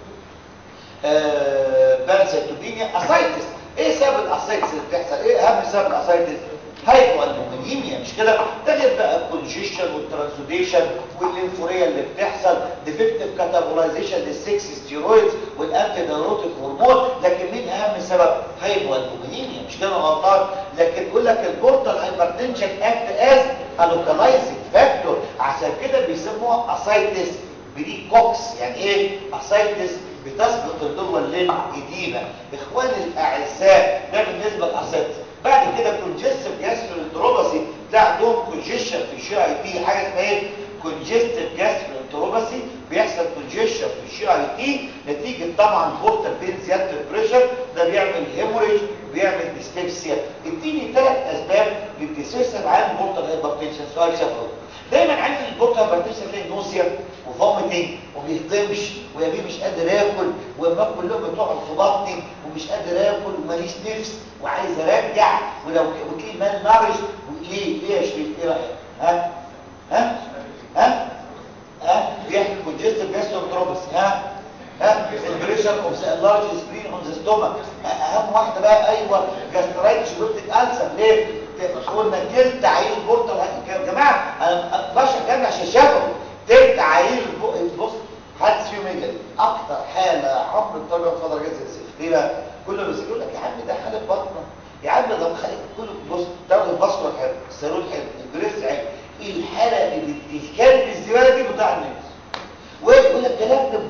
S1: آه بانسيتوبينيا اسايتس ايه سبب الاسايتس اللي بتحصل ايه اهم سبب الاسايتس هايبوالبومينيميا مش كده ده غير بقى الكونجيشن والترانسوديشن والليمفوريا اللي بتحصل ديفكتيف كاتابولايزيشن للسكس ستيرويدز والانتي دايروتيك هرمون لكن مين اهم سبب هايبوالبومينيميا مش كده غلطان لكن يقول لك البورتال هايبرتنشن اكت از الوكالايزنج فاكتور عشان كده بيسموها اسايتس بريكوكس يعني ايه اسايتس بتسبق اللغه للإديمة اخواني الاعزاء ده بالنسبه للاسايتس بعد كده كونجستيف جاسترونتروباسي ده عندهم كونجيشن في الشي اي تي حاجه اسمها ايه كونجستيف جاسترونتروباسي بيحصل كونجيشن في الشي اي تي نتيجه طبعا بورتال فين زياده البريشر ده بيعمل هيموريج وبيعمل ديسبيبسيا اديني ثلاث اسباب للديسيسن عن بورتال هايبرتنشن سؤال شفوي دايما عندي البورتال هايبرتنشن تلاقي نوسيا وفوميتنج وبيهضمش ويا مش قادر اكل وما كلهم بتقعد في بطني ومش قادر اكل وماليش نفس وعايز ارجع ولو وتلاقي مال نارش ليه ليه يا شريف ايه رايك ها ها ها ها بيحكي كونجستيف جاستروتروبس ها ها البريشر اوف ذا لارج سبرين اون ذا ستومك اهم واحده بقى ايوه جاسترايتس وبيبتيك ألسر ليه قلنا تلت عيل بورتال يا جماعه انا بشرح جنب عشان شافوا تلت عيل بص حدث فيهم يجري اكتر حاله عمر الطلبه في درجات الزفت ليه بقى كله بس يقول لك يا عم ده حاله بطنه يا عم ده مخليك كله بص تاخد البصره الحلو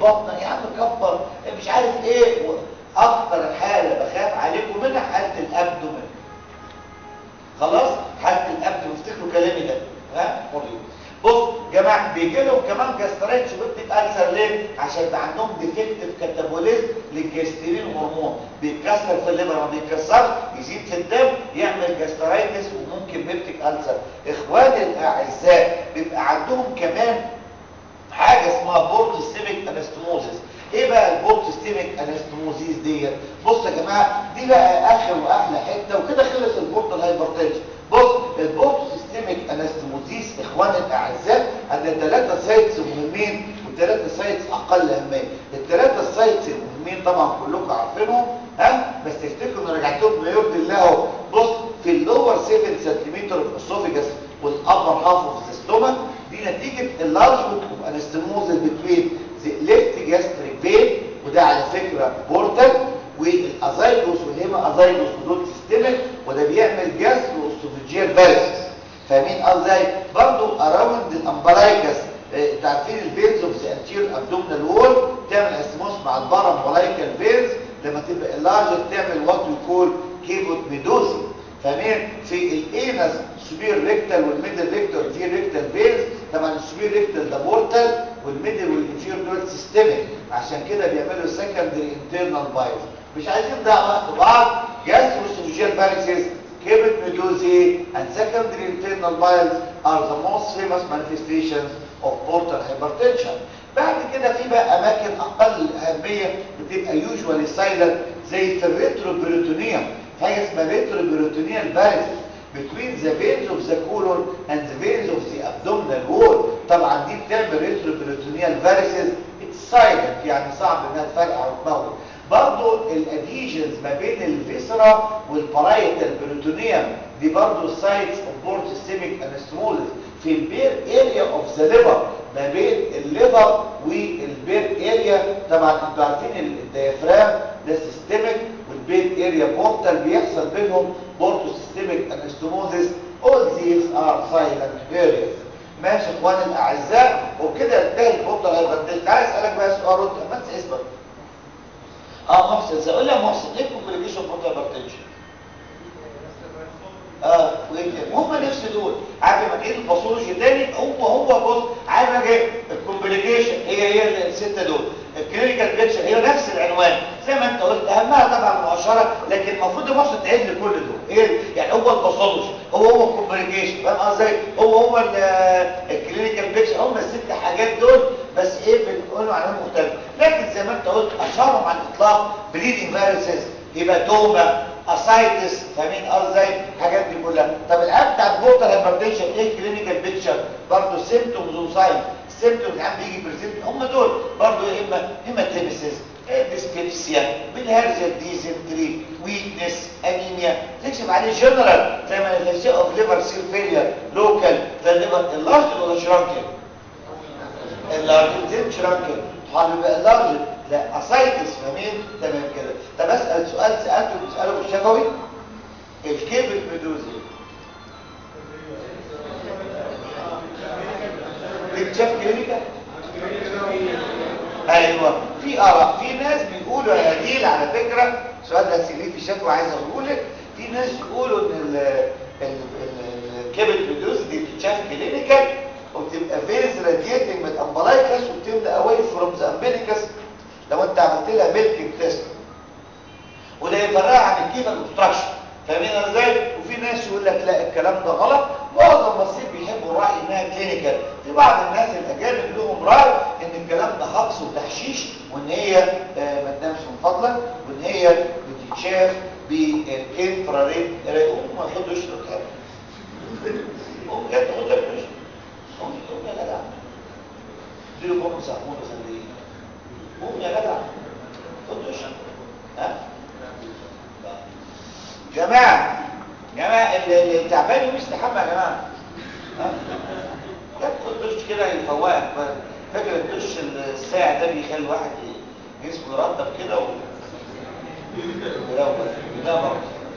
S1: البطن يا عم كبر مش عارف ايه اكتر حاله بخاف عليكم منها حاله الابدومين خلاص حاله الابدومين افتكروا كلامي ده ها مريض بص جماعه بيجي لهم كمان جاسترايتس وبتك السر ليه عشان يبقى عندهم ديفكتيف كاتابوليزم للجسترين هرمون بيتكسر في الليفر ما بيتكسر يزيد في الدم يعمل جاسترايتس وممكن بيبتك السر اخواني الاعزاء بيبقى عندهم كمان حاجه اسمها بورت سيستميك انستموزيس ايه بقى البورت سيستميك انستموزيس ديت بص يا جماعه دي بقى اخر واحلى حته وكده خلص البورت الهايبرتنشن بص البورت سيستميك انستموزيس اخواني الاعزاء عندنا ثلاثه سايتس مهمين وثلاثه سايتس اقل اهميه الثلاثه سايتس المهمين طبعا كلكم عارفينهم ها بس تفتكروا ان رجعتهم ما يرضي الله اهو بص في اللور 7 سنتيمتر اوف اسوفيجاس والابر هاف اوف ذا ستومك دي نتيجه اللارجمنت اوف انستموزيس بتوين ليفت جاستريك فين وده على فكره بورتال والازايجوس والهيما ازايجوس ودول سيستمك وده بيعمل جاسترو اوستوفيجيال فاريسس فاهمين ازاي برضو اراوند الامبلايكس انتوا عارفين الفينز اوف ذا انتير ابدومينال وول تعمل اسموس مع البارامبلايكال فينز لما تبقى اللارجر تعمل وات يو كيبوت ميدوزي فاهمين في الانس سوبير ريكتال والميدل ريكتال في ريكتال فينز طبعا السوبير ريكتال ده بورتال والميدل والانفير دول سيستميك عشان كده بيعملوا سكندري انترنال بايز مش عايزين نضيع وقت بعض جاستروسوفيجيال فاريسيس كيبت ميدوزي and secondary internal biles are the most famous manifestations of portal hypertension بعد كده في بقى اماكن اقل اهميه بتبقى usually silent زي في الريتروبيروتونيوم حاجه اسمها ريتروبيروتونيال فاريسيس between the veins of the colon and the veins of the abdominal wall طبعا دي بتعمل ريتروبيروتونيال فاريسيس it's silent يعني صعب انها تفرقع وتموت برضو الاديشنز ما بين الفيسرا والبرايتال بيروتونيوم دي برضو سايتس اوف بورت سيستميك انستموزس في البير اريا اوف ذا ليفر ما بين الليفر والبير اريا طبعا انتوا عارفين الديافرام ده سيستميك والبير اريا بورتال بيحصل بينهم بورتو سيستميك انستموزس all these are silent areas ماشي اخواني الاعزاء وبكده انتهى البورتال هايبرتنشن تعالى اسالك بقى سؤال رد ما تنسى اسمك اه محسن سأقول لها محسن ايه كومبليكيشن بورتال هايبرتنشن اه هم نفس دول عارف لما تقيل الباثولوجي تاني هو هو بص عارف ايه الكومبليكيشن هي هي السته دول الكلينيكال بيكتشر هي نفس العنوان زي ما انت قلت اهمها طبعا المؤشره لكن المفروض محسن تعيد لكل دول ايه يعني هو الباثولوجي هو هو الكومبليكيشن فاهم ازاي هو هو الكلينيكال بيكتشر هم الست حاجات دول بس ايه بنقولوا عنهم مختلف لكن زي ما انت قلت اشهرهم على الاطلاق بليدنج فيروسز هيباتوما اسايتس فاهمين ازاي الحاجات دي كلها طب العيان بتاع البورتال هايبرتنشن ايه الكلينيكال بيكتشر برضه سيمبتومز وساين السيمبتومز عم بيجي بريزنت هم دول برضه يا اما هيماتيمسيس ديسبيبسيا بالهرزل ديزنتري ويكنس انيميا تكشف عليه جنرال زي ما الفيسيا اوف ليفر سيل فيلير لوكال ده الليفر اللارج ولا شرانكل اللارج زين شرانكل هيبقى اللارج لا اسايتس فاهمين تمام كده طب اسال سؤال سالته بتساله في الشفوي الكيبل ميدوزي بتشاف كلينيكا ايوه في اراء في ناس بيقولوا يا هديل على فكره سؤال ده سيليه في الشفوي عايز اقول لك في ناس بيقولوا ان الكيبل ميدوزي دي بتشاف كلينيكال وبتبقى فيز راديتنج من الامبلايكس وبتملى اواي فروم ذا امبليكس لو انت عملت لها ميلكينج تيست وده يفرقها عن الكيفال اوبستراكشن فاهمين ازاي وفي ناس يقول لك لا الكلام ده غلط معظم المصريين بيحبوا الراي انها كلينيكال في بعض الناس الاجانب لهم راي ان الكلام ده هقص وتحشيش وان هي آه ما تنامش من فضلك وان هي بتتشاف بالانفراريد قوم ما تاخدش ركاب قوم جاي تاخد لك مش قوم يا جدع اديله قوم سهمون وخليه قوم يا جدع خد دش ها جماعه جماعه اللي التعبان يقوم يستحمى يا جماعه ها خد دش كده يفوقك فاكر الدش الساعه ده بيخلي الواحد جسمه يرطب كده و يروق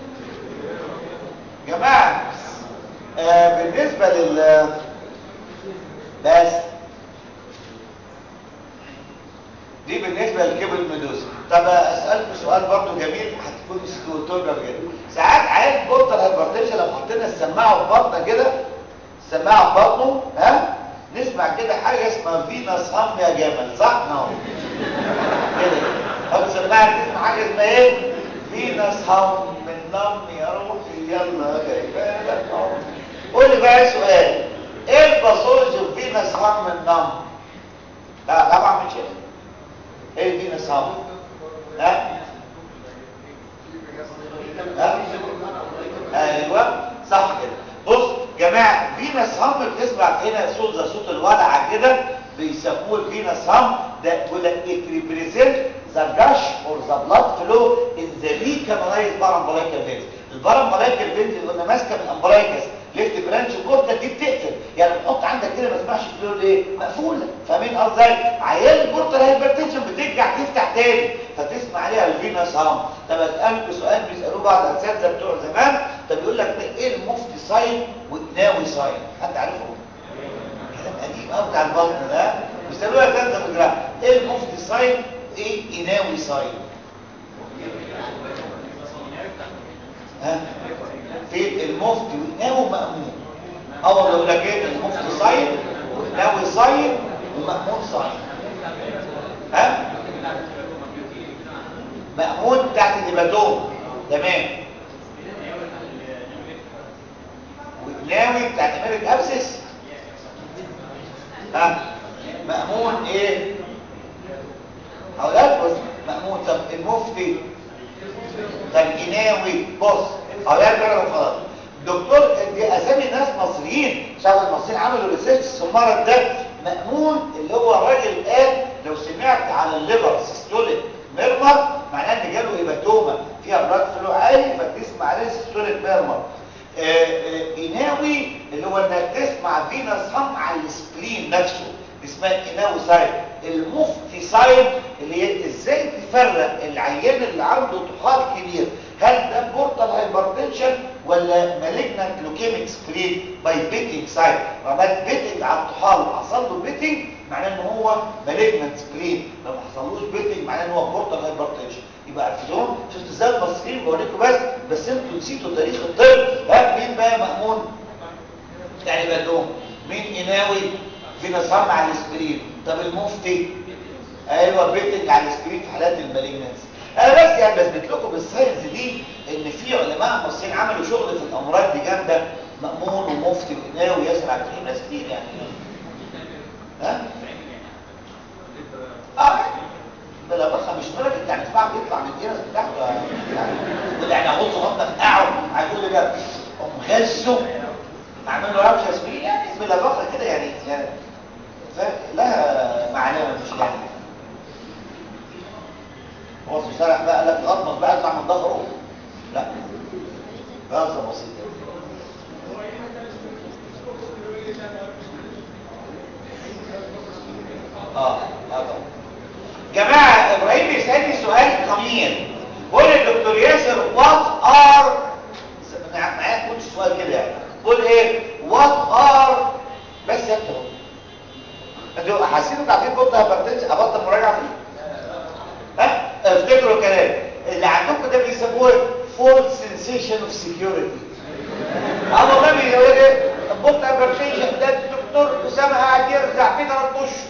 S1: جماعه آه بالنسبه لل بس دي بالنسبه للكبد الميدوزي طب اسالكم سؤال برضو جميل هتكون قلتوا لنا كده ساعات عيل بورتال هايبرتنشن لو حطينا السماعه في بطنه كده السماعه في بطنه ها نسمع كده حاجه اسمها فينس هام يا جمل صح نعم كده طب السماعه تسمع حاجه اسمها ايه فينس هام من نم يا روحي يلا جايبالك قول لي بقى سؤال ايه الباثولوجي في فينس هام من نم لا طبعا مش كده ايه فينس هام ها ها ايوه صح كده بص جماعه فينس هام بتسمع هنا صوت زي صوت الودعه كده بيسموه الفينس هام ده يقول لك it represent the gush or the blood flow in the decanalized parambolaical veins البارامبولايكال فينز اللي قلنا ماسكه من الامبرايكس ليفت برانش كورتا دي بتقفل يعني بتحط عندك كده ما تسمعش فلويد ايه مقفوله فاهمين قصدي عيال البورتال هايبرتنشن بترجع تفتح تاني فتسمع عليها الفينس هام طب اسالكم سؤال بيسالوه بعض الاساتذه بتوع زمان طب يقول لك ايه المفتي ساين والناوي ساين حد عارفه كلام قديم قوي بتاع البطن ده بيسالوها اساتذه في الجراحه ايه المفتي ساين ايه يناوي ساين ها في المفتي والناوي مأمون اول اقول لك ايه المفتي صايم والناوي صايم ومأمون صايم ها مأمون تحت الهيباتوم تمام والناوي بتاعت امريك ابسس ها مأمون ايه اولاد بص مأمون طب المفتي طب جناوي بص اولاد بقى خلاص دكتور دي اسامي ناس مصريين شعب المصريين عملوا ريسيرش المرض ده مأمون اللي هو الراجل قال لو سمعت على الليفر سيستوليك ميرمر معناه ان جاله هيباتوما فيها بلاد فلو عالي فتسمع عليه سيستوليك ميرمر إناوي اللي هو انك تسمع فينس هم على السبلين نفسه اسمها إناوي سايد المفتي سايد اللي هي ازاي تفرق العيان اللي عنده طحال كبير هل ده بورتال هايبرتنشن ولا مالجنانت لوكيميك سبلين باي بيتنج سايد عملت بيتنج على الطحال حصل له بيتنج معناه ان هو مالجنانت سبلين لو ما حصلوش بيتنج معناه ان هو بورتال هايبرتنشن يبقى عرفتهم شفت ازاي المصريين بوريكم بس بس انتوا نسيتوا تاريخ الطب ها مين بقى مأمون يعني بدوم مين إناوي في نصام على الاسبرين طب المفتي ايوه بيتنج على الاسبرين في حالات المالجنانس انا بس يعني بثبت لكم بالساينس دي ان في علماء مصريين عملوا شغل في الامراض دي جامده مأمون ومفتي وإناوي ياسر عبد الرحيم ناس كتير يعني ها اه بلا بخ مش ملك يعني اسمعك يطلع من الجنس بتاعته يعني يقول يعني اغص غطه في قاعه هيقول لي بقى ام غزه اعمل له رمش اسبرين يعني بلا بخ كده يعني يعني لها معنى مش يعني هو صالح بقى قال لك غطمس بقى يطلع من ظهره لا غلطه بسيطه اه اه جماعة ابراهيم بيسألني سؤال قمير قول للدكتور ياسر what are معايا تقول السؤال كده يعني قول ايه what are بس يكتب انتوا حاسين انتوا عارفين بطل هبرتنش ابطل مراجعة فيه ها افتكروا كلام اللي عندكم ده بيسموه false sensation of security اه والله بيقول ايه البطل هبرتنش ده الدكتور اسامه قاعد يرزع فيه ثلاث اشهر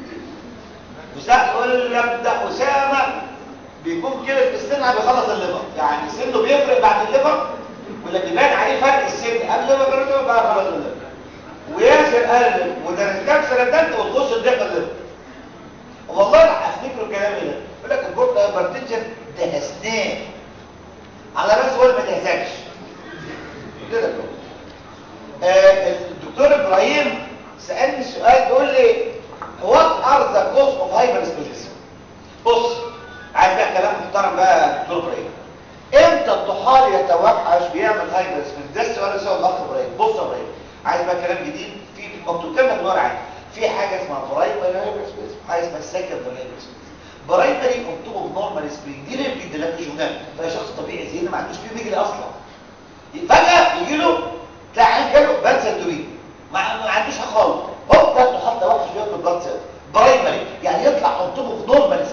S1: يقول لك ده أسامة بيكون كده في السنة بيخلص الليفر يعني سنه بيفرق بعد الليفر ولا بيبان عليه فرق السن قبل الليفر قبل الليفر بعد خلاص الليفر وياسر قال وده كام سنة ده وتخش الدقة الليفر والله افتكروا كلامي ده يقول لك البورت هايبرتنشن ده اسنان على راس هو ما تهزكش كده آه الدكتور ابراهيم سالني السؤال بيقول لي what are the cause of hypersplenism بص عايز بقى كلام محترم بقى دكتور ابراهيم امتى الطحال يتوحش بيعمل هايبرسبلينيزم ده السؤال اللي سأله الاخ ابراهيم بص يا ابراهيم عايز بقى كلام جديد في مكتوب كام مقدار عادي في حاجه اسمها برايمري هايبرسبلينيزم حاجه اسمها سكندري هايبرسبلينيزم برايمري مكتوبه بنورمال سبلين دي اللي بيدي لك جونات فهي شخص طبيعي زينا ما عندوش فيه بيجري اصلا فجاه يجي له تلاقي عين جاله بنسل دوبين ما عندوش حاجه خالص هوب ده الطحال ده وحش بياكل بلاد سيل برايمري يعني يطلع حطمه في نورمال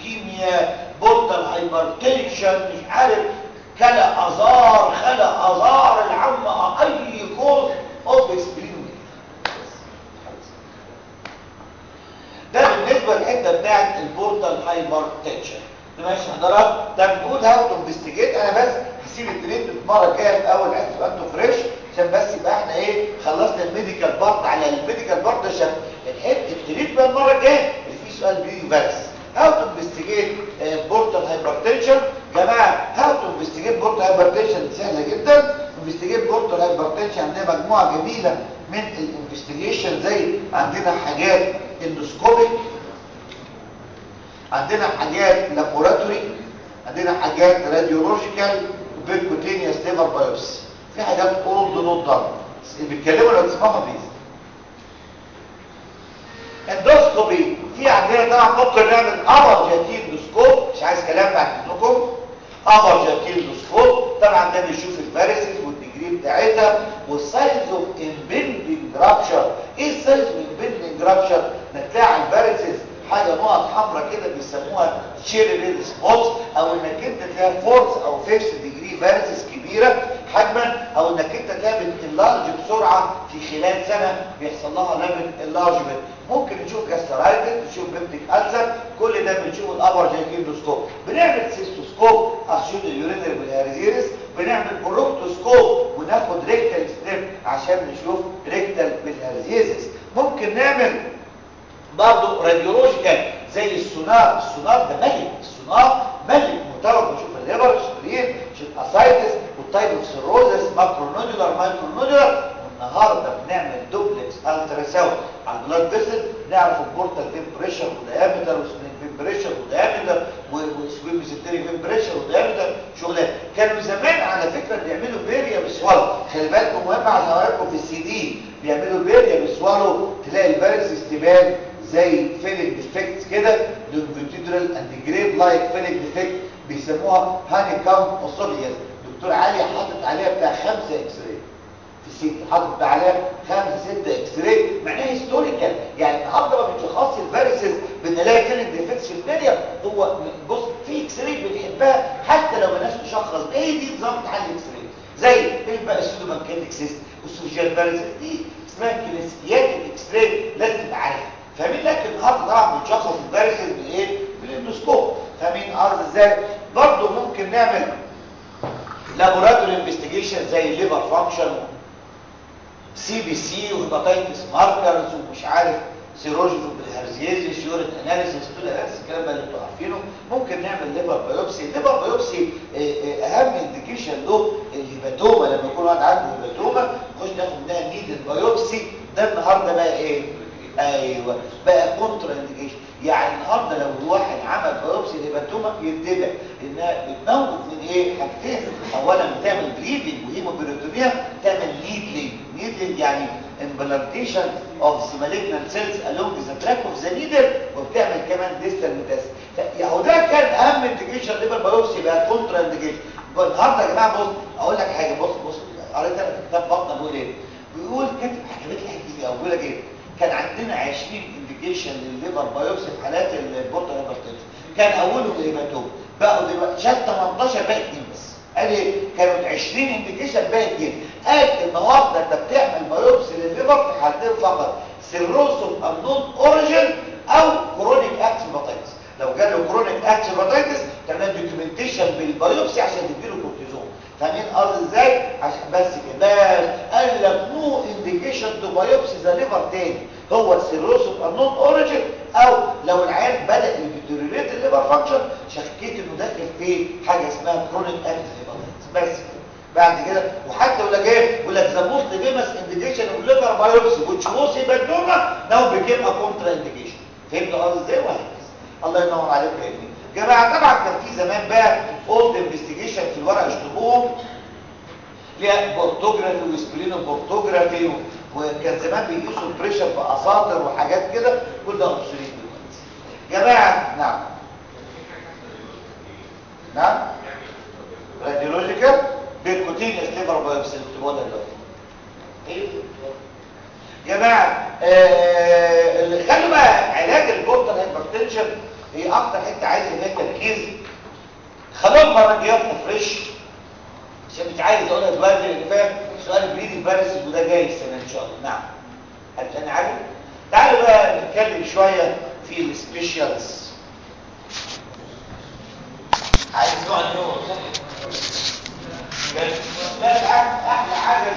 S1: اسكيميا بورتال هايبرتنشن مش عارف كلا ازار خلا ازار العامة اي كوز اوف اسبرين ده بالنسبة للحتة بتاعت البورتال هايبرتنشن ماشي حضرتك ده بنقول هاو تو انفستيجيت انا بس هسيب التريد المره الجايه في اول حته تبقى انتوا فريش عشان بس يبقى احنا ايه خلصنا الميديكال بارت على الميديكال بارت عشان الحته التريد بقى المره الجايه اللي فيه سؤال بيجي فارس هاو تو انفستيجيت بورتال هايبرتنشن جماعه هاو تو انفستيجيت بورتال هايبرتنشن سهله جدا انفستيجيت بورتال هايبرتنشن عندنا مجموعه جميله من الانفستيجيشن زي عندنا حاجات اندوسكوبيك عندنا حاجات لابوراتوري عندنا حاجات راديولوجيكال وبيركوتينيوس ليفر بايوبسي في حاجات اولد نوت دان بيتكلموا لو تسمعوا بليز اندوسكوبي في عندنا طبعا ممكن نعمل ابر جاتين اندوسكوب مش عايز كلام بعد اذنكم ابر جاتين اندوسكوب طبعا ده بيشوف الفارسز والديجري بتاعتها والسايز اوف امبندنج رابشر ايه السايز اوف امبندنج رابشر نتلاقي الفارسز حاجه نقط حمراء كده بيسموها شيريبل سبوتس او انك انت تلاقي فورس او فيفث ديجري فارسز كبيره حجما او انك انت تلاقي اللارج بسرعه في خلال سنه بيحصل لها لابل اللارجمنت ممكن نشوف جاسترايتس نشوف بيبتيك ألسر كل ده بنشوف الابر جايكيندوسكوب بنعمل سيستوسكوب ارشود اليورينري بالهاريزيرس بنعمل بروكتوسكوب وناخد ريكتال ستيب عشان نشوف ريكتال بالهاريزيرس ممكن نعمل برضه راديولوجيكال زي السونار السونار ده ملك السونار ملك متوقع نشوف الليبر الشرير نشوف اسايتس والتايب اوف سيروزس ماكرونودولار مايكرونودولار والنهارده بنعمل دوبلكس الترا ساوند على البلاد فيسل نعرف البورتال فين بريشر وديامتر وسبين فين بريشر وديامتر وسبين ميزنتري فين بريشر وديامتر شغلات كانوا زمان على فكره بيعملوا بيريا بسوالو خلي بالكم مهم عشان اوريكم في السي دي بيعملوا بيريا بسوالو تلاقي الفيروس استبان زي فيليك ديفكتس كده لونجيتودينال اند جريد لايك فيليك ديفكت بيسموها هاني كام اوسوبيال دكتور علي حاطط عليها بتاع خمسة اكس راي في السيت حاطط عليها خمسة ستة اكس راي معناها هيستوريكال يعني النهارده ما بنشخصش الفيروسز بنلاقي فيليك ديفكتس في الميديا هو بص في اكس راي بنحبها حتى لو مالناش نشخص ايه دي نظام تحليل اكس راي زي ايه بقى السودومانكيتك سيست والسوفيجيال فيروسز دي اسمها كلاسيكيات الاكس راي لازم تبقى عارفها فاهمين لكن النهارده طبعا بنشخص الفيروسز بالايه بالاندوسكوب فاهمين ارض ازاي برضه ممكن نعمل لابوراتوري انفستيجيشن زي الليفر فانكشن سي بي سي وهيباتيتس ماركرز ومش عارف سيروجي بالهرزيازيس يورين اناليسيس كل هذا الكلام بقى اللي انتوا عارفينه ممكن نعمل ليفر بايوبسي الليفر بايوبسي اهم انديكيشن له الهيباتوما لما يكون واحد عنده هيباتوما نخش ناخد منها نيد البايوبسي ده النهارده بقى ايه ايوه بقى كونترا انديكيشن يعني النهارده لو الواحد عمل بايوبسي الهيباتوما يتبع انها بتموت من ايه حاجتين اولا بتعمل بليدنج وهيموبيروتونيا تعمل نيدلينج نيدلينج يعني implantation of the malignant cells along the track of the needle وبتعمل كمان distal metastasis يعني ده كان اهم انديكيشن ليفر بايوبسي بقى كونترا انديكيشن النهارده يا جماعه بص اقول لك حاجه بص بص قريت انا في كتاب بطنه بيقول ايه بيقول كاتب عجبتني الحته دي بيقول لك ايه كان عندنا 20 انديكيشن للليفر بايوبسي في حالات البورتال هيبرتنشن كان اولهم الهيباتوم بقوا دلوقتي شال 18 باقي اثنين بس قال ايه كانوا 20 انديكيشن باقي اثنين قال النهارده انت بتعمل بايوبسي للليفر في حالتين فقط سيروس اوف انون اوريجين او كرونيك اكتيف هيباتيتس لو جاله كرونيك اكتيف هيباتيتس تعمل دوكيومنتيشن بالبايوبسي عشان تديله كورتيزون فاهمين قصدي ازاي عشان بس كده قال لك نو انديكيشن تو بايوبسي ذا ليفر تاني هو السيروس اوف انون اوريجين او لو العيان بدا يديتوريت الليفر فانكشن شكيت انه داخل في حاجه اسمها كرونيك اكتيف هيباتيتس بس بعد كده وحتى يقول لك ايه يقول لك ذا موست فيمس انديكيشن اوف ليفر بايوبسي which was hepatoma now became a contra indication فهمت قصدي ازاي وهكذا الله ينور عليك يا ابني جماعه طبعا كان في زمان بقى اولد انفستيجيشن في الورق يشطبوهم ليها بورتوجرافي وسبلينو بورتوجرافي وكان زمان بيقيسوا البريشر في اساطر وحاجات كده كل ده اوبسوليت دلوقتي جماعه نعم نعم راديولوجيكال بيركوتينيوس ليفر بايوبسي اللي بتقولها دلوقتي ايه جماعه آه خلوا بقى علاج البورتال هايبرتنشن هي اكتر حته عايزه فيها تركيز خلوها المره الجايه فريش عشان مش عايز اقولها دلوقتي لان فاهم سؤال بريدي فارس وده جاي السنه ان شاء الله نعم هل انا عارف تعالوا بقى نتكلم شويه في السبيشالز عايز نوع النوع لا احلى حاجه